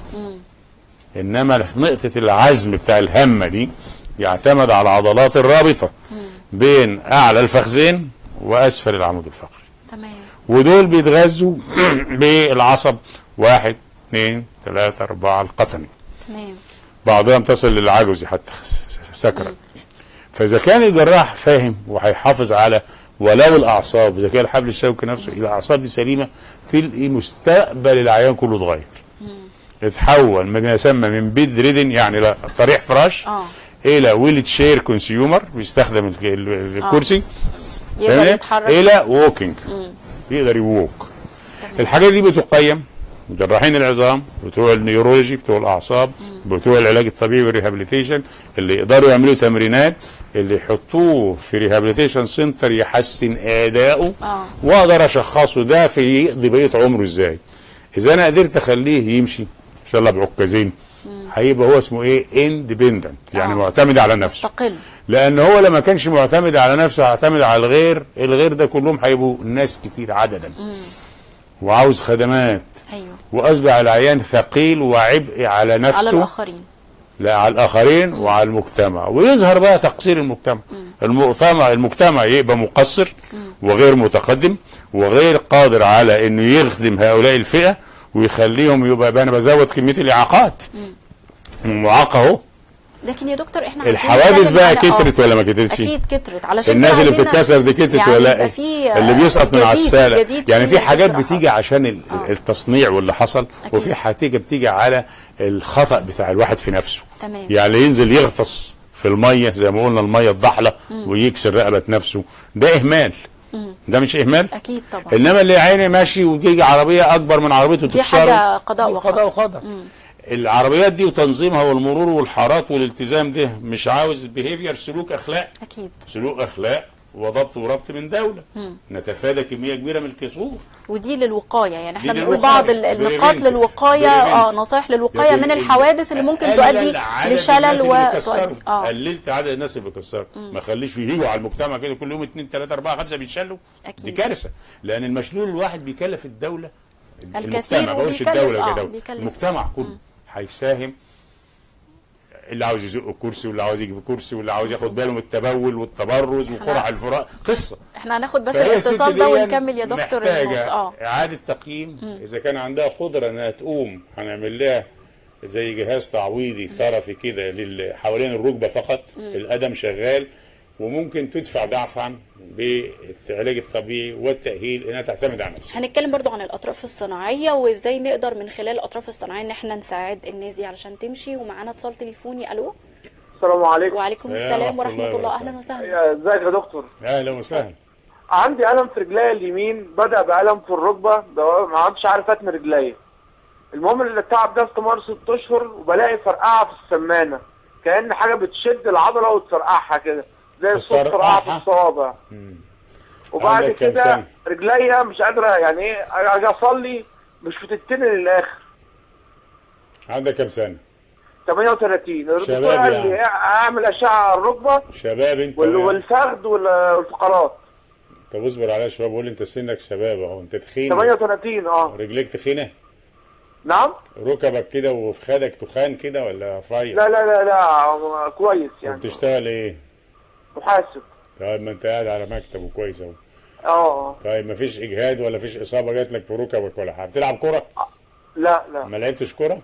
انما نقطه العزم بتاع الهمه دي يعتمد على العضلات الرابطه بين اعلى الفخذين واسفل العمود الفقري تمام ودول بيتغذوا بالعصب واحد اثنين ثلاثة أربعة القطني تمام بعضهم تصل للعجز حتى سكرة فإذا كان الجراح فاهم وهيحافظ على ولو الأعصاب إذا كان الحبل الشوكي نفسه الأعصاب دي سليمة تلقي مستقبل العيان كله اتغير اتحول من ما يسمى من بيد ريدن يعني لا طريح فراش اه إلى ويل تشير كونسيومر بيستخدم ال- ال- الكرسي يقدر تمام؟ يتحرك الى ووكينج يقدر يووك الحاجات دي بتقيم جراحين العظام بتوع النيورولوجي بتوع الاعصاب بتوع العلاج الطبيعي والريهابيليتيشن اللي يقدروا يعملوا تمرينات اللي يحطوه في ريهابيليتيشن سنتر يحسن اداؤه اه واقدر اشخصه ده في يقضي بقيه عمره ازاي اذا انا قدرت اخليه يمشي ان شاء الله بعكازين هيبقى هو اسمه ايه اندبندنت يعني آه. معتمد على نفسه مستقل لان هو لما كانش معتمد على نفسه هيعتمد على الغير الغير ده كلهم هيبقوا ناس كتير عددا وعاوز خدمات ايوه واصبح العيان ثقيل وعبء على نفسه على الاخرين لا على الاخرين وعلى المجتمع ويظهر بقى تقصير المجتمع المجتمع المجتمع يبقى مقصر وغير متقدم وغير قادر على انه يخدم هؤلاء الفئه ويخليهم يبقى بقى انا بزود كميه الاعاقات معاق اهو لكن يا دكتور احنا عايزين الحوادث نتكلم بقى على- آه، كترت ولا ما كترتش؟ اكيد كترت علشان الناس كده اللي عايزين بتتكسر دي كترت يعني ولا يبقى لا في اللي بيسقط من على جديد- السالة جديد يعني في حاجات الاقتراحات. بتيجي عشان ال- آه. التصنيع واللي حصل أكيد. وفي حاجه بتيجي على الخطأ بتاع الواحد في نفسه تمام يعني ينزل يغطس في الميه زي ما قلنا الميه الضحله ويكسر رقبه نفسه ده اهمال ده مش اهمال اكيد طبعا انما اللي عيني ماشي وتيجي عربيه اكبر من عربيته دي تكسره حاجه قضاء قضاء وقدر وقدر العربيات دي وتنظيمها والمرور والحارات والالتزام ده مش عاوز بيهيفير سلوك اخلاق اكيد سلوك اخلاق وضبط وربط من دوله نتفادى كميه كبيره من الكسور ودي للوقايه يعني احنا دي بنقول للوقاية. بعض ال- النقاط Preventive. للوقايه اه Preventive. نصائح للوقايه من لكن الحوادث اللي ممكن قلل تؤدي عدد لشلل الناس اللي بيكسروا. وتؤدي اه قللت عدد الناس اللي بيكسروا ما خليش يجوا على المجتمع كده كل يوم اثنين ثلاثه اربعه خمسه بيتشلوا أكيد. دي كارثه لان المشلول الواحد بيكلف الدوله الكثير المجتمع ما بقولش وبيكلف- الدوله آه، كدوله بيكلف. المجتمع كله هيساهم اللي عاوز يزق كرسي واللي عاوز يجيب كرسي واللي عاوز ياخد باله من التبول والتبرز وقرع الفراق قصه احنا هناخد بس فهي الست الاتصال ده دي ونكمل يا دكتور محتاجة النقطة. اه إعادة تقييم إذا كان عندها قدرة إنها تقوم هنعمل لها زي جهاز تعويضي ثرفي كده لل- حوالين الركبه فقط القدم شغال وممكن تدفع دفعا بالعلاج الطبيعي والتاهيل انها تعتمد على نفسها هنتكلم برضو عن الاطراف الصناعيه وازاي نقدر من خلال الاطراف الصناعيه ان احنا نساعد الناس دي علشان تمشي ومعانا اتصال تليفوني الو السلام عليكم وعليكم السلام السلام ورحمة ورحمه الله الله وبركاته. اهلا وسهلا يا- ازيك يا دكتور اهلا وسهلا عندي الم في رجلي اليمين بدا بالم في الركبه ده ما عادش عارف اتني رجلي المهم ان التعب ده استمر ست اشهر وبلاقي فرقعه في السمانه كان حاجه بتشد العضله وتفرقعها كده زي الصوت فرقعه في تفرقعها؟ الصوابع مم. وبعد عندك كام كده سنة؟ رجليا مش قادره يعني ايه اجي اصلي مش بتتني للاخر عندك كام سنه 38 الدكتور شباب قال يعني. لي اعمل اشعه على الركبه شباب انت وال- يعني. والفخذ وال- والفقرات طب اصبر عليا شويه بقول انت سنك شباب اهو انت تخين 38 اه رجليك تخينه نعم ركبك كده وفخادك تخان كده ولا رفيع لا لا لا لا كويس يعني بتشتغل ايه محاسب طيب ما انت قاعد على مكتب وكويس اهو اه طيب ما فيش اجهاد ولا فيش اصابه جات لك في ركبك ولا حاجه بتلعب كره لا لا ما لعبتش كره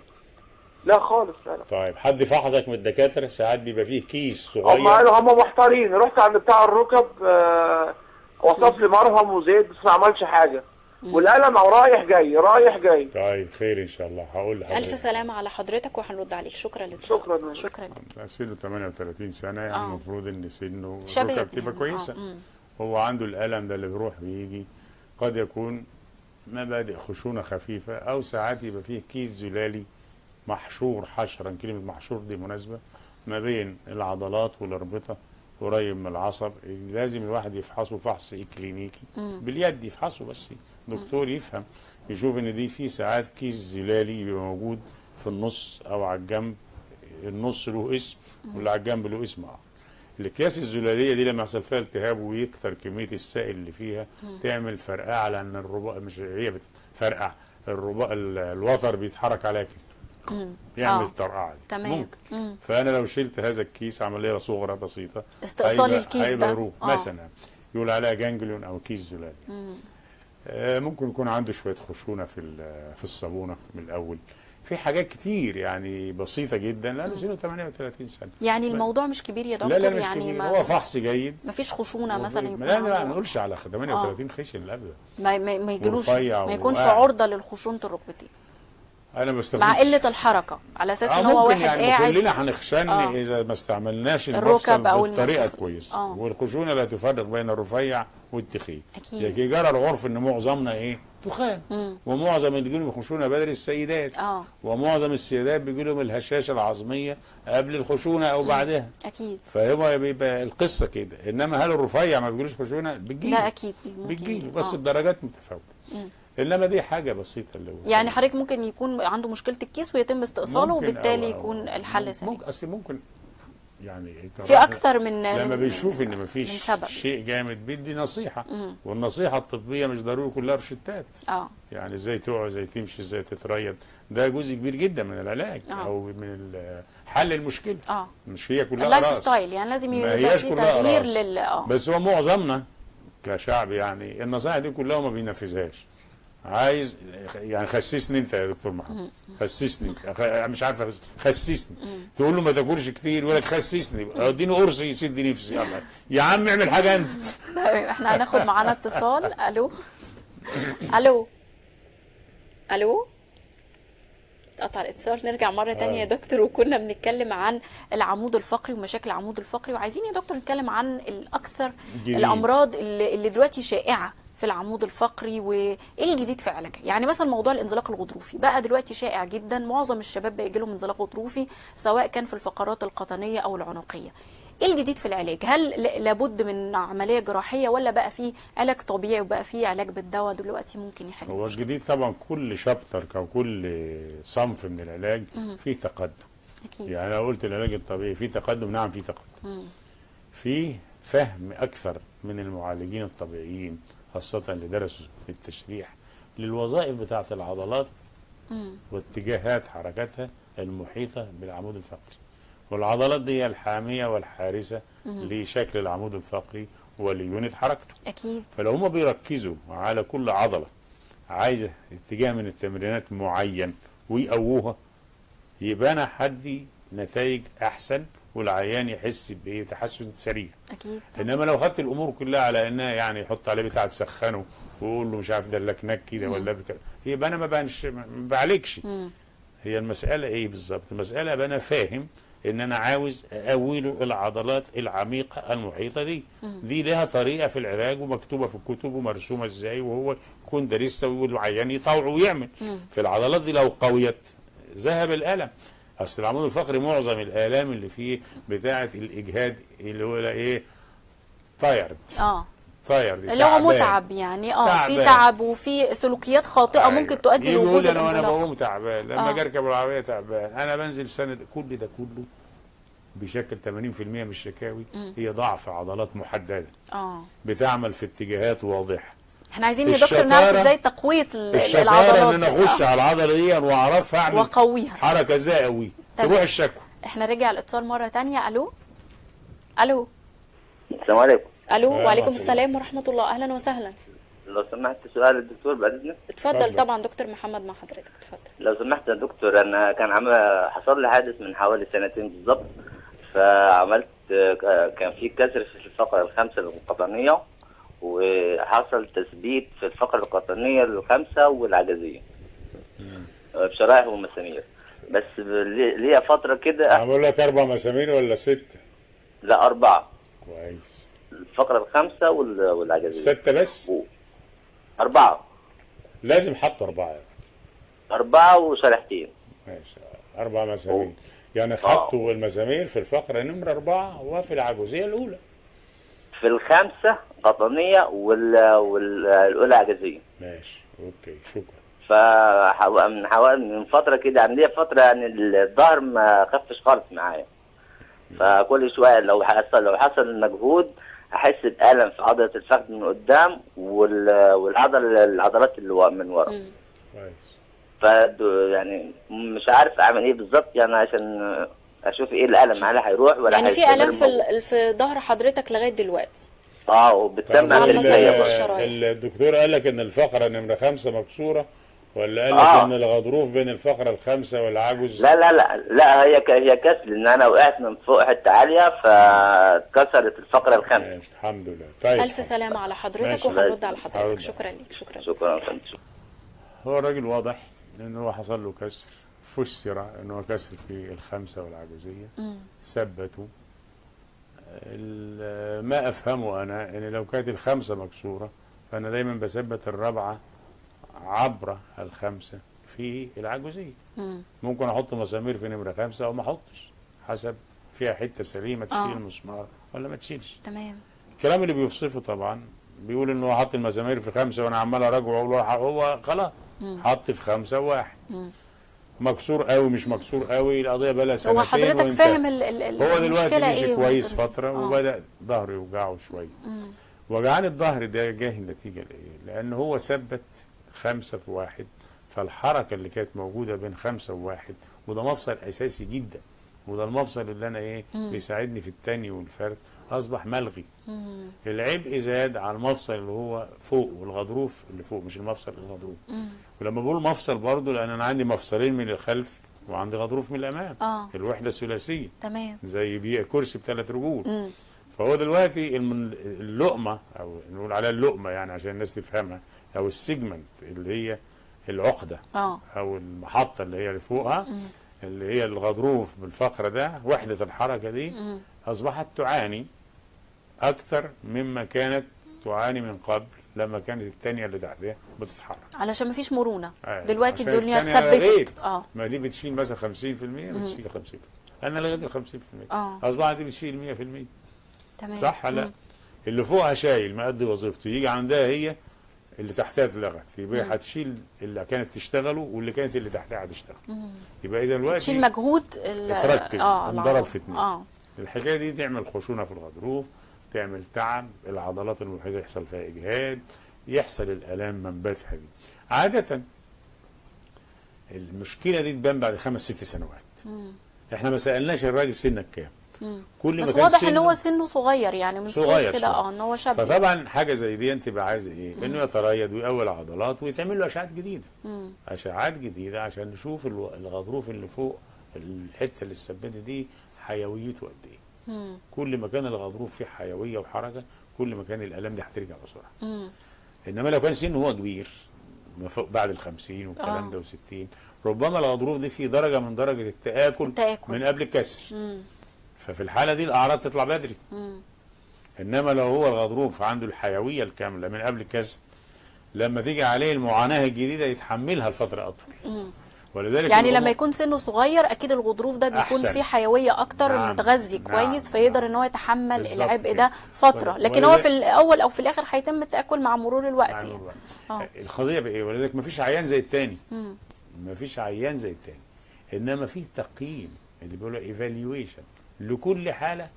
لا خالص لا لا طيب حد فحصك من الدكاتره ساعات بيبقى فيه كيس هم صغير قالوا هم محتارين رحت عند بتاع الركب آه وصف لي مرهم وزيت بس ما عملش حاجه والقلم أو رايح جاي رايح جاي طيب خير ان شاء الله هقول لحضرتك الف سلامه على حضرتك وهنرد عليك شكرا للاتصال شكرا شكرا سنه 38 سنه يعني آه. المفروض ان سنه شباب الركب تبقى يعني. كويسه آه، مم. هو عنده الألم ده اللي بيروح ويجي قد يكون مبادئ خشونة خفيفة أو ساعات يبقى فيه كيس زلالي محشور حشرا كلمة محشور دي مناسبة ما بين العضلات والأربطة قريب من العصب لازم الواحد يفحصه فحص إكلينيكي باليد يفحصه بس دكتور يفهم يشوف إن دي في ساعات كيس زلالي بيبقى موجود في النص أو على الجنب النص له اسم واللي على الجنب له اسم آخر الاكياس الزلاليه دي لما يحصل فيها التهاب ويكثر كميه السائل اللي فيها تعمل فرقعه لان الرباء مش هي بتفرقع الرباء ال- الوتر بيتحرك عليها كده مم. يعمل آه. الطرقعه دي تمام ممكن مم. فانا لو شلت هذا الكيس عمليه صغرى بسيطه استئصال هيبقى- الكيس هيبقى ده. يروح آه. مثلا يقول عليها جانجليون او كيس زلالي مم. آه، ممكن يكون عنده شويه خشونه في ال- في الصابونه من الاول في حاجات كتير يعني بسيطه جدا لانه سنه 38 سنه يعني الموضوع مش كبير يا دكتور لا لا مش يعني كبير. ما هو فحص جيد ما فيش خشونه مثلا يكون لا لا ما عنده- نقولش على 38 خشن ابدا ما ما, ما يجيلوش ورفيع ما يكونش وقاعد. عرضه للخشونه الركبتين انا ما بستخدمش مع قله الحركه على اساس آه ان هو ممكن واحد يعني قاعد كلنا هنخشن آه. اذا ما استعملناش الركب المفصل أو بالطريقه المفصل. كويس آه. والخشونه لا تفرق بين الرفيع والتخين أكيد. لكن جرى العرف ان معظمنا ايه تخان مم. ومعظم اللي بيجيلهم الخشونه بدل السيدات اه ومعظم السيدات بيجيلهم الهشاشه العظميه قبل الخشونه او بعدها اكيد فهو بيبقى القصه كده انما هل الرفيع ما بيجيلوش خشونه بتجيله لا اكيد ممكن بتجيله يجي. بس آه. الدرجات متفاوته مم. انما دي حاجه بسيطه اللي هو يعني حضرتك ممكن يكون عنده مشكله الكيس ويتم استئصاله ممكن وبالتالي أو- أو- يكون الحل سريع ممكن اصل ممكن يعني في اكثر من لما من- بيشوف ان من مفيش سبب شيء جامد بيدي نصيحه مم. والنصيحه الطبيه مش ضروري كلها روشتات اه يعني ازاي تقعد ازاي تمشي ازاي تتريض ده جزء كبير جدا من العلاج آه. او من ال- حل المشكله اه مش هي كلها اللايف راس ستايل يعني لازم ما يبقى هياش في كلها تغيير راس. لل اه بس هو معظمنا كشعب يعني النصائح دي كلها ما بينفذهاش عايز يعني خسسني انت يا دكتور محمد خسسني انت خ- مش عارف أخس- خسسني تقول له ما تاكلش كتير يقول لك خسسني اديني قرص يسد نفسي يلا يا عم اعمل حاجه انت طيب احنا هناخد معانا اتصال الو الو الو قطع الاتصال نرجع مرة تانية يا دكتور وكنا بنتكلم عن العمود الفقري ومشاكل العمود الفقري وعايزين يا دكتور نتكلم عن الأكثر جميل. الأمراض اللي, اللي دلوقتي شائعة في العمود الفقري وايه الجديد في علاجها يعني مثلا موضوع الانزلاق الغضروفي بقى دلوقتي شائع جدا معظم الشباب بيجي لهم انزلاق غضروفي سواء كان في الفقرات القطنيه او العنقيه ايه الجديد في العلاج هل ل- لابد من عمليه جراحيه ولا بقى في علاج طبيعي وبقى في علاج بالدواء دلوقتي ممكن يحل هو المشكلة؟ الجديد طبعا كل شابتر او كل صنف من العلاج فيه تقدم اكيد يعني انا قلت العلاج الطبيعي فيه تقدم نعم فيه تقدم مم. فيه فهم اكثر من المعالجين الطبيعيين خاصه اللي درسوا في التشريح للوظائف بتاعه العضلات مم. واتجاهات حركتها المحيطه بالعمود الفقري والعضلات دي هي الحاميه والحارسه لشكل العمود الفقري وليونت حركته اكيد فلو هم بيركزوا على كل عضلة عايزة اتجاه من التمرينات معين ويقووها يبقى انا هدي نتائج احسن والعيان يحس بتحسن سريع اكيد انما لو خدت الامور كلها على انها يعني يحط عليه بتاع تسخنه ويقول له مش عارف ده لكنك كده ولا بكده يبقى انا ما بانش ما بعالجش مم. هي المساله ايه بالظبط المساله ابقى انا فاهم ان انا عاوز اقوله العضلات العميقه المحيطه دي دي لها طريقه في العلاج ومكتوبه في الكتب ومرسومه ازاي وهو يكون دارسها ويقول العيان يطوع ويعمل في العضلات دي لو قويت ذهب الالم اصل العمود الفقري معظم الالام اللي فيه بتاعه الاجهاد اللي هو ايه تايرد اه تايرد اللي هو متعب يعني اه في تعبان. تعب وفي سلوكيات خاطئه أيوة. ممكن تؤدي يجي لوجود يقول انا وانا الانزلاق بقوم تعبان لما آه. اجي اركب العربيه تعبان انا بنزل سند كل ده كله بشكل 80% من الشكاوي هي ضعف عضلات محدده اه بتعمل في اتجاهات واضحه احنا عايزين يا دكتور نعرف الشطارة- ازاي تقويه ال- الشطاره العضلات ان انا دي. اخش آه. على العضله دي واعرفها اعمل واقويها حركه ازاي اقوي تمام. تروح الشكوى احنا رجع الاتصال مره تانية الو الو السلام عليكم الو ورحمة وعليكم الله. السلام ورحمه الله اهلا وسهلا لو سمحت سؤال الدكتور بعد اذنك اتفضل اتفضل. طبعا دكتور محمد مع حضرتك اتفضل لو سمحت يا دكتور انا كان عم حصل لي حادث من حوالي سنتين بالضبط فعملت آه، كان في كسر في الفقره الخامسه القطنيه وحصل تثبيت في الفقره القطنيه الخامسه والعجزيه آه، بشرايح ومسامير بس لي- ليا فتره كده انا بقول لك اربع مسامير ولا سته لا اربعه كويس الفقره الخامسه وال- والعجزيه سته بس اربعه لازم حطوا اربعه اربعه وشريحتين ماشي اربع مسامير يعني حطوا المسامير في الفقره نمره اربعه وفي العجوزيه الاولى في الخامسه قطنيه وال والاولى عجزيه ماشي اوكي شكرا فحو... من حوالي من فترة كده يعني ليا فترة يعني الظهر ما خفش خالص معايا فكل شوية لو حصل لو حصل مجهود أحس بألم في عضلة الفخذ من قدام وال... والعضلة العضلات اللي ورا- من ورا مم. كويس ف يعني مش عارف أعمل إيه بالظبط يعني عشان أشوف إيه الألم هل هيروح ولا يعني في هيستمر الام في موجود؟ ال- في ظهر حضرتك لغايه دلوقتي اه وبتتم على في المسامير الجاية ال- برضه. الشرايح. الدكتور قال لك ان الفقره نمره خمسه مكسوره ولا قال لك آه. ان الغضروف بين الفقره الخامسه والعجز لا لا لا لا هي ك... هي كسل ان انا وقعت من فوق حته عاليه فاتكسرت الفقره الخامسه ماشي الحمد لله طيب الف سلامه على حضرتك ماشي. وهنرد على حضرتك هرد. شكرا ليك شكرا شكرا فندم هو الراجل واضح ان هو حصل له كسر فسر ان هو كسر في الخمسه والعجوزيه مم. ثبتوا ال- ما افهمه انا ان لو كانت الخمسه مكسوره فانا دايما بثبت الرابعه عبر الخمسه في العجوزيه مم. ممكن احط مسامير في نمره خمسه او ما احطش حسب فيها حته سليمه تشيل آه. المسمار ولا ما تشيلش تمام الكلام اللي بيوصفه طبعا بيقول ان هو حط المسامير في خمسه وانا عمال اراجعه واقول له هو خلاص حط في خمسه واحد مم. مكسور قوي مش مكسور قوي القضيه بقى لها سنتين هو حضرتك وانتهت. فاهم ال ال ال هو دلوقتي المشكله مشي ايه كويس وهنقول- فتره آه. وبدا ظهره يوجعه شويه مم. وجعان الظهر ده جاه النتيجه لايه؟ لان هو ثبت خمسه في واحد فالحركه اللي كانت موجوده بين خمسه وواحد وده مفصل اساسي جدا وده المفصل اللي انا ايه بيساعدني في التاني والفرد اصبح ملغي مم. العبء زاد على المفصل اللي هو فوق والغضروف اللي فوق مش المفصل الغضروف مم. ولما بقول مفصل برضه لان انا عندي مفصلين من الخلف وعندي غضروف من الامام اه الوحده الثلاثيه تمام زي بي كرسي بثلاث رجول مم. فهو دلوقتي الم- اللقمه او نقول عليها اللقمه يعني عشان الناس تفهمها او السيجمنت اللي هي العقده اه او المحطه اللي هي اللي فوقها اللي هي الغضروف بالفقره ده وحده الحركه دي مم. اصبحت تعاني اكثر مما كانت تعاني من قبل لما كانت الثانيه اللي تحتها بتتحرك علشان مفيش مرونه أيوة. دلوقتي عشان الدنيا التانية ريت. اتثبتت اه ما دي بتشيل مثلا 50% بتشيل 50% انا لغيت ال 50% اه اصبحت دي بتشيل 100% تمام صح ولا لا؟ مم. اللي فوقها شايل مأدي وظيفته يجي عندها هي اللي تحتها اتلغت يبقى مم. هتشيل اللي كانت تشتغله واللي كانت اللي تحتها هتشتغل مم. يبقى اذا دلوقتي تشيل مجهود ال- تركز، اه انضرب العضلة. في اتنين. اه الحكايه دي تعمل خشونه في الغضروف تعمل تعب العضلات المحيطه يحصل فيها اجهاد يحصل الالام منبتها دي عاده المشكله دي تبان بعد خمس ست سنوات مم. احنا ما سالناش الراجل سنك كام مم. كل ما بس كان واضح ان سنه- هو سنه صغير يعني من صغير صغير كده شوية. اه ان هو شاب فطبعا حاجه زي دي انت بقى عايز ايه؟ انه يتريض ويقوي العضلات ويتعمل له اشعات جديده مم. اشعات جديده عشان نشوف الو- الغضروف اللي فوق الحته اللي السبانه دي حيويته قد ايه مم. كل ما كان الغضروف فيه حيويه وحركه كل ما كان الالام دي هترجع بسرعه مم. انما لو كان سنه هو كبير ما فوق بعد الخمسين والكلام آه. ده وستين ربما الغضروف دي في درجه من درجه التاكل التآكل. من قبل الكسر مم. ففي الحاله دي الاعراض تطلع بدري مم. انما لو هو الغضروف عنده الحيويه الكامله من قبل الكسر لما تيجي عليه المعاناه الجديده يتحملها لفتره اطول مم. ولذلك يعني الأمور- لما يكون سنه صغير اكيد الغضروف ده بيكون أحسن. فيه حيويه اكتر نعم. متغذي نعم. كويس فيقدر نعم. ان هو يتحمل بالظبط العبء كده. ده فتره ول- لكن هو ولذلك- في الاول او في الاخر هيتم التاكل مع مرور الوقت عن يعني. الوقت. اه القضيه بايه ولذلك ما فيش عيان زي التاني مم. ما فيش عيان زي التاني انما في تقييم اللي بيقولوا ايفالويشن لكل حاله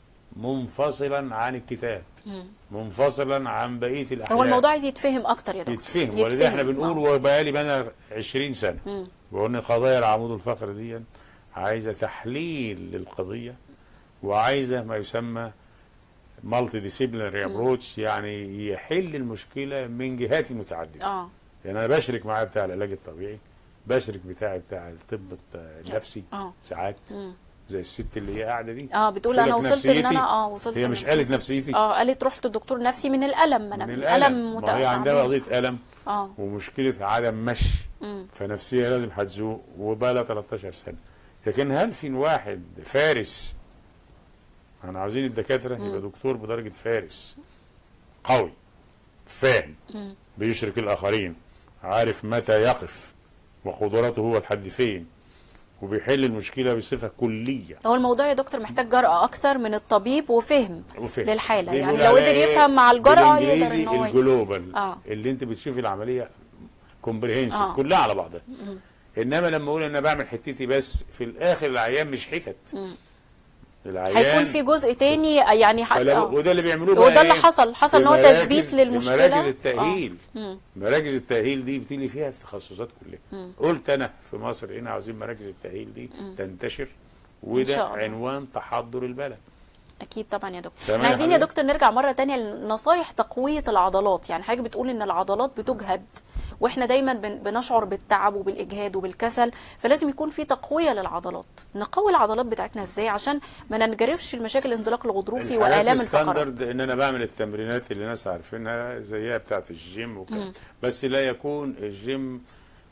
منفصلا عن الكتاب مم. منفصلا عن بقيه الاحياء هو الموضوع عايز يتفهم اكتر يا دكتور يتفهم ولذلك احنا بنقول آه. وبقالي بقى 20 سنه مم. وقلنا قضايا العمود الفقري دي عايزه تحليل للقضيه وعايزه ما يسمى مالتي ديسيبلينري ابروتش يعني يحل المشكله من جهات متعدده اه يعني انا بشرك معاه بتاع العلاج الطبيعي بشرك بتاعي بتاع الطب النفسي اه ساعات مم. زي الست اللي هي قاعده دي اه بتقول تقول انا لك وصلت ان نفسيتي. انا اه وصلت هي مش لنفسيتي. قالت نفسيتي اه قالت رحت للدكتور نفسي من الالم انا من من الالم الالم ما هي عندها متعبة. قضيه الم اه ومشكله عدم مشي مم. فنفسيه لازم هتزوق وبقى لها 13 سنه لكن هل في واحد فارس احنا عاوزين الدكاتره يبقى دكتور بدرجه فارس قوي فاهم مم. بيشرك الاخرين عارف متى يقف وقدراته هو لحد فين وبيحل المشكله بصفه كليه هو الموضوع يا دكتور محتاج جرأة أكتر من الطبيب وفهم وفهم للحالة دي يعني بيقول لو عليها قدر إيه؟ يفهم مع الجرأة يقدر بالإنجليزي إن هو ي- الجلوبال آه. اللي انت بتشوفي العمليه كومبريهنسيف آه. كلها على بعضها انما لما اقول انا بعمل حتتي بس في الاخر العيان مش حتت مم. العيان هيكون في جزء تاني يعني حتى فلا- آه. وده اللي بيعملوه وده بقى اللي إيه؟ حصل حصل في ان هو مراكز- تثبيت في للمشكلة مراكز التأهيل آه. مم. مراكز التأهيل دي بتيجي فيها التخصصات كلها مم. قلت أنا في مصر هنا عاوزين مراكز التأهيل دي تنتشر إن وده شاء الله. عنوان تحضر البلد اكيد طبعا يا دكتور تمام احنا يا عايزين يا حبيبي. دكتور نرجع مره تانية لنصايح تقويه العضلات يعني حضرتك بتقول ان العضلات بتجهد واحنا دايما بن- بنشعر بالتعب وبالاجهاد وبالكسل فلازم يكون في تقويه للعضلات نقوي العضلات بتاعتنا ازاي عشان ما ننجرفش المشاكل الانزلاق الغضروفي الحاجات والام الفقرات الستاندرد ان انا بعمل التمرينات اللي الناس عارفينها زيها بتاعت الجيم وكده بس لا يكون الجيم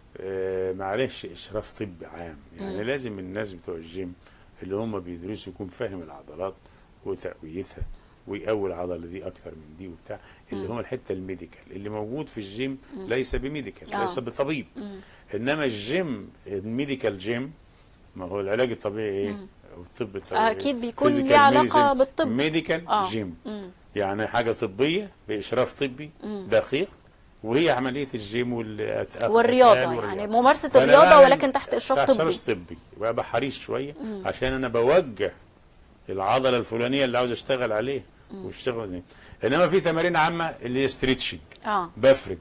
آه، معلش اشراف طبي عام يعني مم. لازم الناس بتوع الجيم اللي هم بيدرسوا يكون فاهم العضلات وتقويتها ويقوي العضله دي اكتر من دي وبتاع اللي هم الحته الميديكال اللي موجود في الجيم ليس بميديكال آه. ليس بطبيب مم. انما الجيم الميديكال جيم ما هو العلاج الطبيعي ايه والطب الطبيعي اكيد بيكون ليه علاقه بالطب ميديكال آه. جيم مم. يعني حاجه طبيه باشراف طبي مم. دقيق وهي عمليه الجيم والأت- والرياضه والرياضة. يعني ممارسه فأنا الرياضه بعمل ولكن تحت اشراف تحت طبي إشراف طبي وابقى حريص شويه عشان انا بوجه العضله الفلانيه اللي عاوز اشتغل عليها واشتغل عليها. انما في تمارين عامه اللي هي ستريتشنج اه بفرد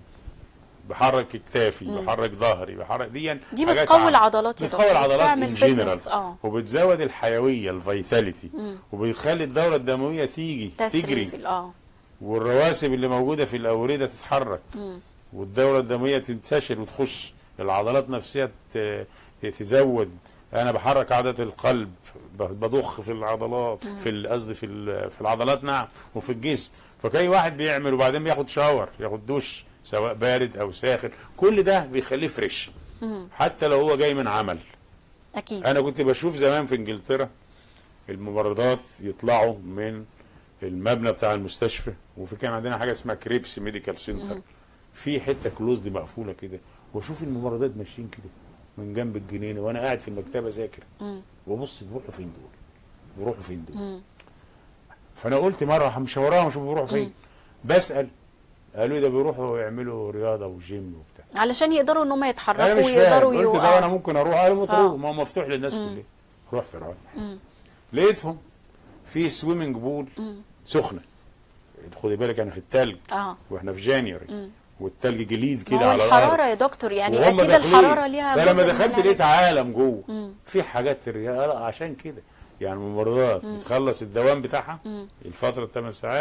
بحرك كتافي بحرك ظهري بحرك دي دي حاجات بتقوي عامة. العضلات يا بتقوي دكتور، العضلات بتعمل ان جنرال fitness، آه. وبتزود الحيويه الفيتاليتي وبتخلي الدوره الدمويه تيجي تسري تجري في ال- اه والرواسب اللي موجوده في الاورده تتحرك مم. والدوره الدمويه تنتشر وتخش العضلات نفسها ت- تزود انا بحرك عضله القلب ب- بضخ في العضلات في ال- قصدي في ال- في العضلات نعم وفي الجسم فكاي واحد بيعمل وبعدين بياخد شاور ياخد دوش سواء بارد او ساخن كل ده بيخليه فريش مم. حتى لو هو جاي من عمل اكيد انا كنت بشوف زمان في انجلترا الممرضات يطلعوا من المبنى بتاع المستشفى وفي كان عندنا حاجه اسمها كريبس ميديكال سنتر في حته كلوز دي مقفوله كده واشوف الممرضات ماشيين كده من جنب الجنينه وانا قاعد في المكتبه ذاكر مم. وابص بيروحوا فين دول بيروحوا فين دول مم. فانا قلت مره مش وراهم اشوف بيروحوا فين بسال قالوا لي ده بيروحوا يعملوا رياضه وجيم وبتاع علشان يقدروا ان هم انا يتحركوا مش فاهم ويقدروا قلت يو- ده آه. انا ممكن اروح قالوا مطروح آه. ما هو مفتوح للناس مم. كلها رحت رايح مم. لقيتهم في سويمنج بول مم. سخنه خدي بالك انا في التلج اه واحنا في جانيوري مم. والتلج جليد ما كده هو على الحراره الارض يا دكتور يعني وهم اكيد داخلين. الحراره ليها فلما جزء من دخلت العلاج. لقيت عالم جوه مم. في حاجات الرياضه عشان كده يعني الممرضات بتخلص الدوام بتاعها مم. الفتره الثمان ساعات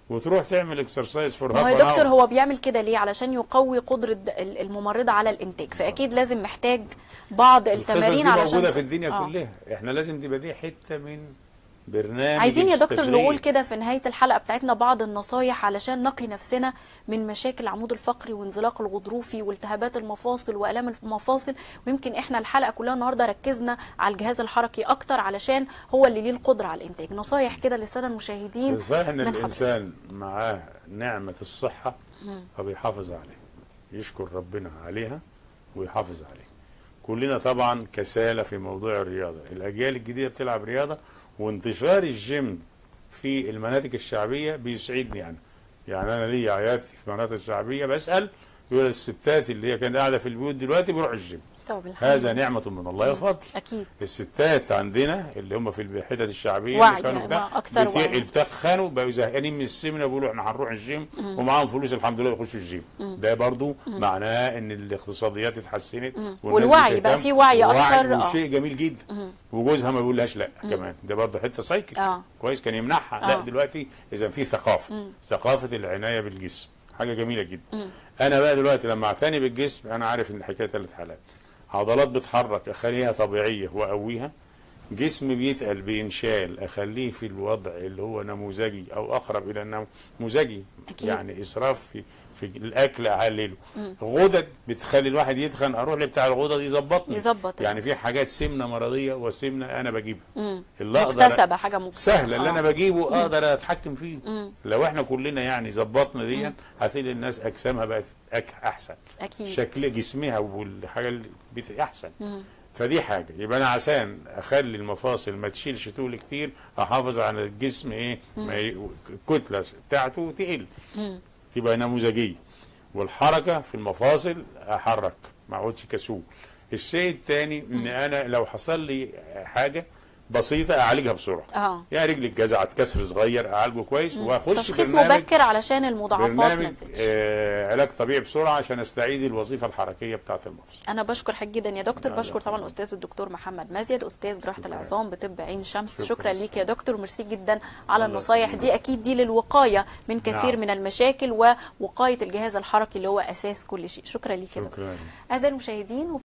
وتروح تعمل اكسرسايز فور ما هو يا دكتور هو بيعمل كده ليه علشان يقوي قدرة ال- الممرضة على الانتاج فاكيد لازم محتاج بعض التمارين دي علشان موجوده في الدنيا آه. كلها احنا لازم تبقى دي حته من برنامج عايزين يا دكتور التشغيل. نقول كده في نهاية الحلقة بتاعتنا بعض النصايح علشان نقي نفسنا من مشاكل العمود الفقري وانزلاق الغضروفي والتهابات المفاصل وآلام المفاصل ويمكن احنا الحلقة كلها النهاردة ركزنا على الجهاز الحركي أكتر علشان هو اللي ليه القدرة على الإنتاج نصايح كده للسادة المشاهدين صحيح ان من حضرتك. الانسان معاه نعمه الصحه فبيحافظ عليها يشكر ربنا عليها ويحافظ عليها كلنا طبعا كسالى في موضوع الرياضه الاجيال الجديده بتلعب رياضه وانتشار الجيم في المناطق الشعبيه بيسعدني يعني يعني انا ليا عيادتي في المناطق الشعبيه بسال يقول الستات اللي هي كانت قاعده في البيوت دلوقتي بيروحوا الجيم طب الحمد هذا لله. نعمه من الله وفضل أكيد الستات عندنا اللي هم في الحتت الشعبيه وعي اللي كانوا بتاع يعني أكثر بت- وعي. بتخنوا بقوا زهقانين من السمنه بيقولوا احنا هنروح الجيم ومعاهم فلوس الحمد لله يخشوا الجيم ده برضو معناه ان الاقتصاديات اتحسنت والناس والوعي بقى بتهتم. في وعي أكتر، آه. وشيء جميل جدا وجوزها ما بيقولهاش لا كمان ده برضه حته سايكل آه. كويس كان يمنعها لا آه. دلوقتي اذا في ثقافه ثقافه العنايه بالجسم حاجه جميله جدا انا بقى دلوقتي لما اعتني بالجسم انا عارف ان الحكايه ثلاث حالات عضلات بتحرك اخليها طبيعيه واقويها جسم بيتقل بينشال اخليه في الوضع اللي هو نموذجي او اقرب الى النموذجي أكيد. يعني اسراف في في الاكل اقلله غدد بتخلي الواحد يتخن اروح لبتاع الغدد يظبطني يظبط. يعني في حاجات سمنه مرضيه وسمنه انا بجيبها مم. اللي اقدر مكتسبة حاجة مكتسبة سهله اللي آه. انا بجيبه اقدر اتحكم فيه مم. لو احنا كلنا يعني ظبطنا دي هتلاقي الناس اجسامها بقت أك احسن أكيد شكل جسمها والحاجه اللي بت- احسن مم. فدي حاجه يبقى انا عشان اخلي المفاصل ما تشيلش طول كتير احافظ على الجسم ايه ما ي... الكتله بتاعته تقل مم. تبقى نموذجيه والحركه في المفاصل احرك ما اقعدش كسول الشيء الثاني ان انا لو حصل لي حاجه بسيطه اعالجها بسرعه اه يعني رجلي اتجزعت كسر صغير اعالجه كويس واخش تشخيص برنامج مبكر علشان المضاعفات ما برنامج تزيدش آه علاج طبيعي بسرعه عشان استعيد الوظيفه الحركيه بتاعه المفصل انا بشكر حضرتك جدا يا دكتور لا، بشكر لا، طبعا لا. استاذ الدكتور محمد مزيد استاذ جراحه شكرا. العظام بطب عين شمس شكرا, شكرا. ليك يا دكتور ميرسي جدا على الله النصايح يخليك. دي اكيد دي للوقايه من كثير نعم. من المشاكل ووقايه الجهاز الحركي اللي هو اساس كل شيء شكرا ليك يا دكتور شكرا اعزائي المشاهدين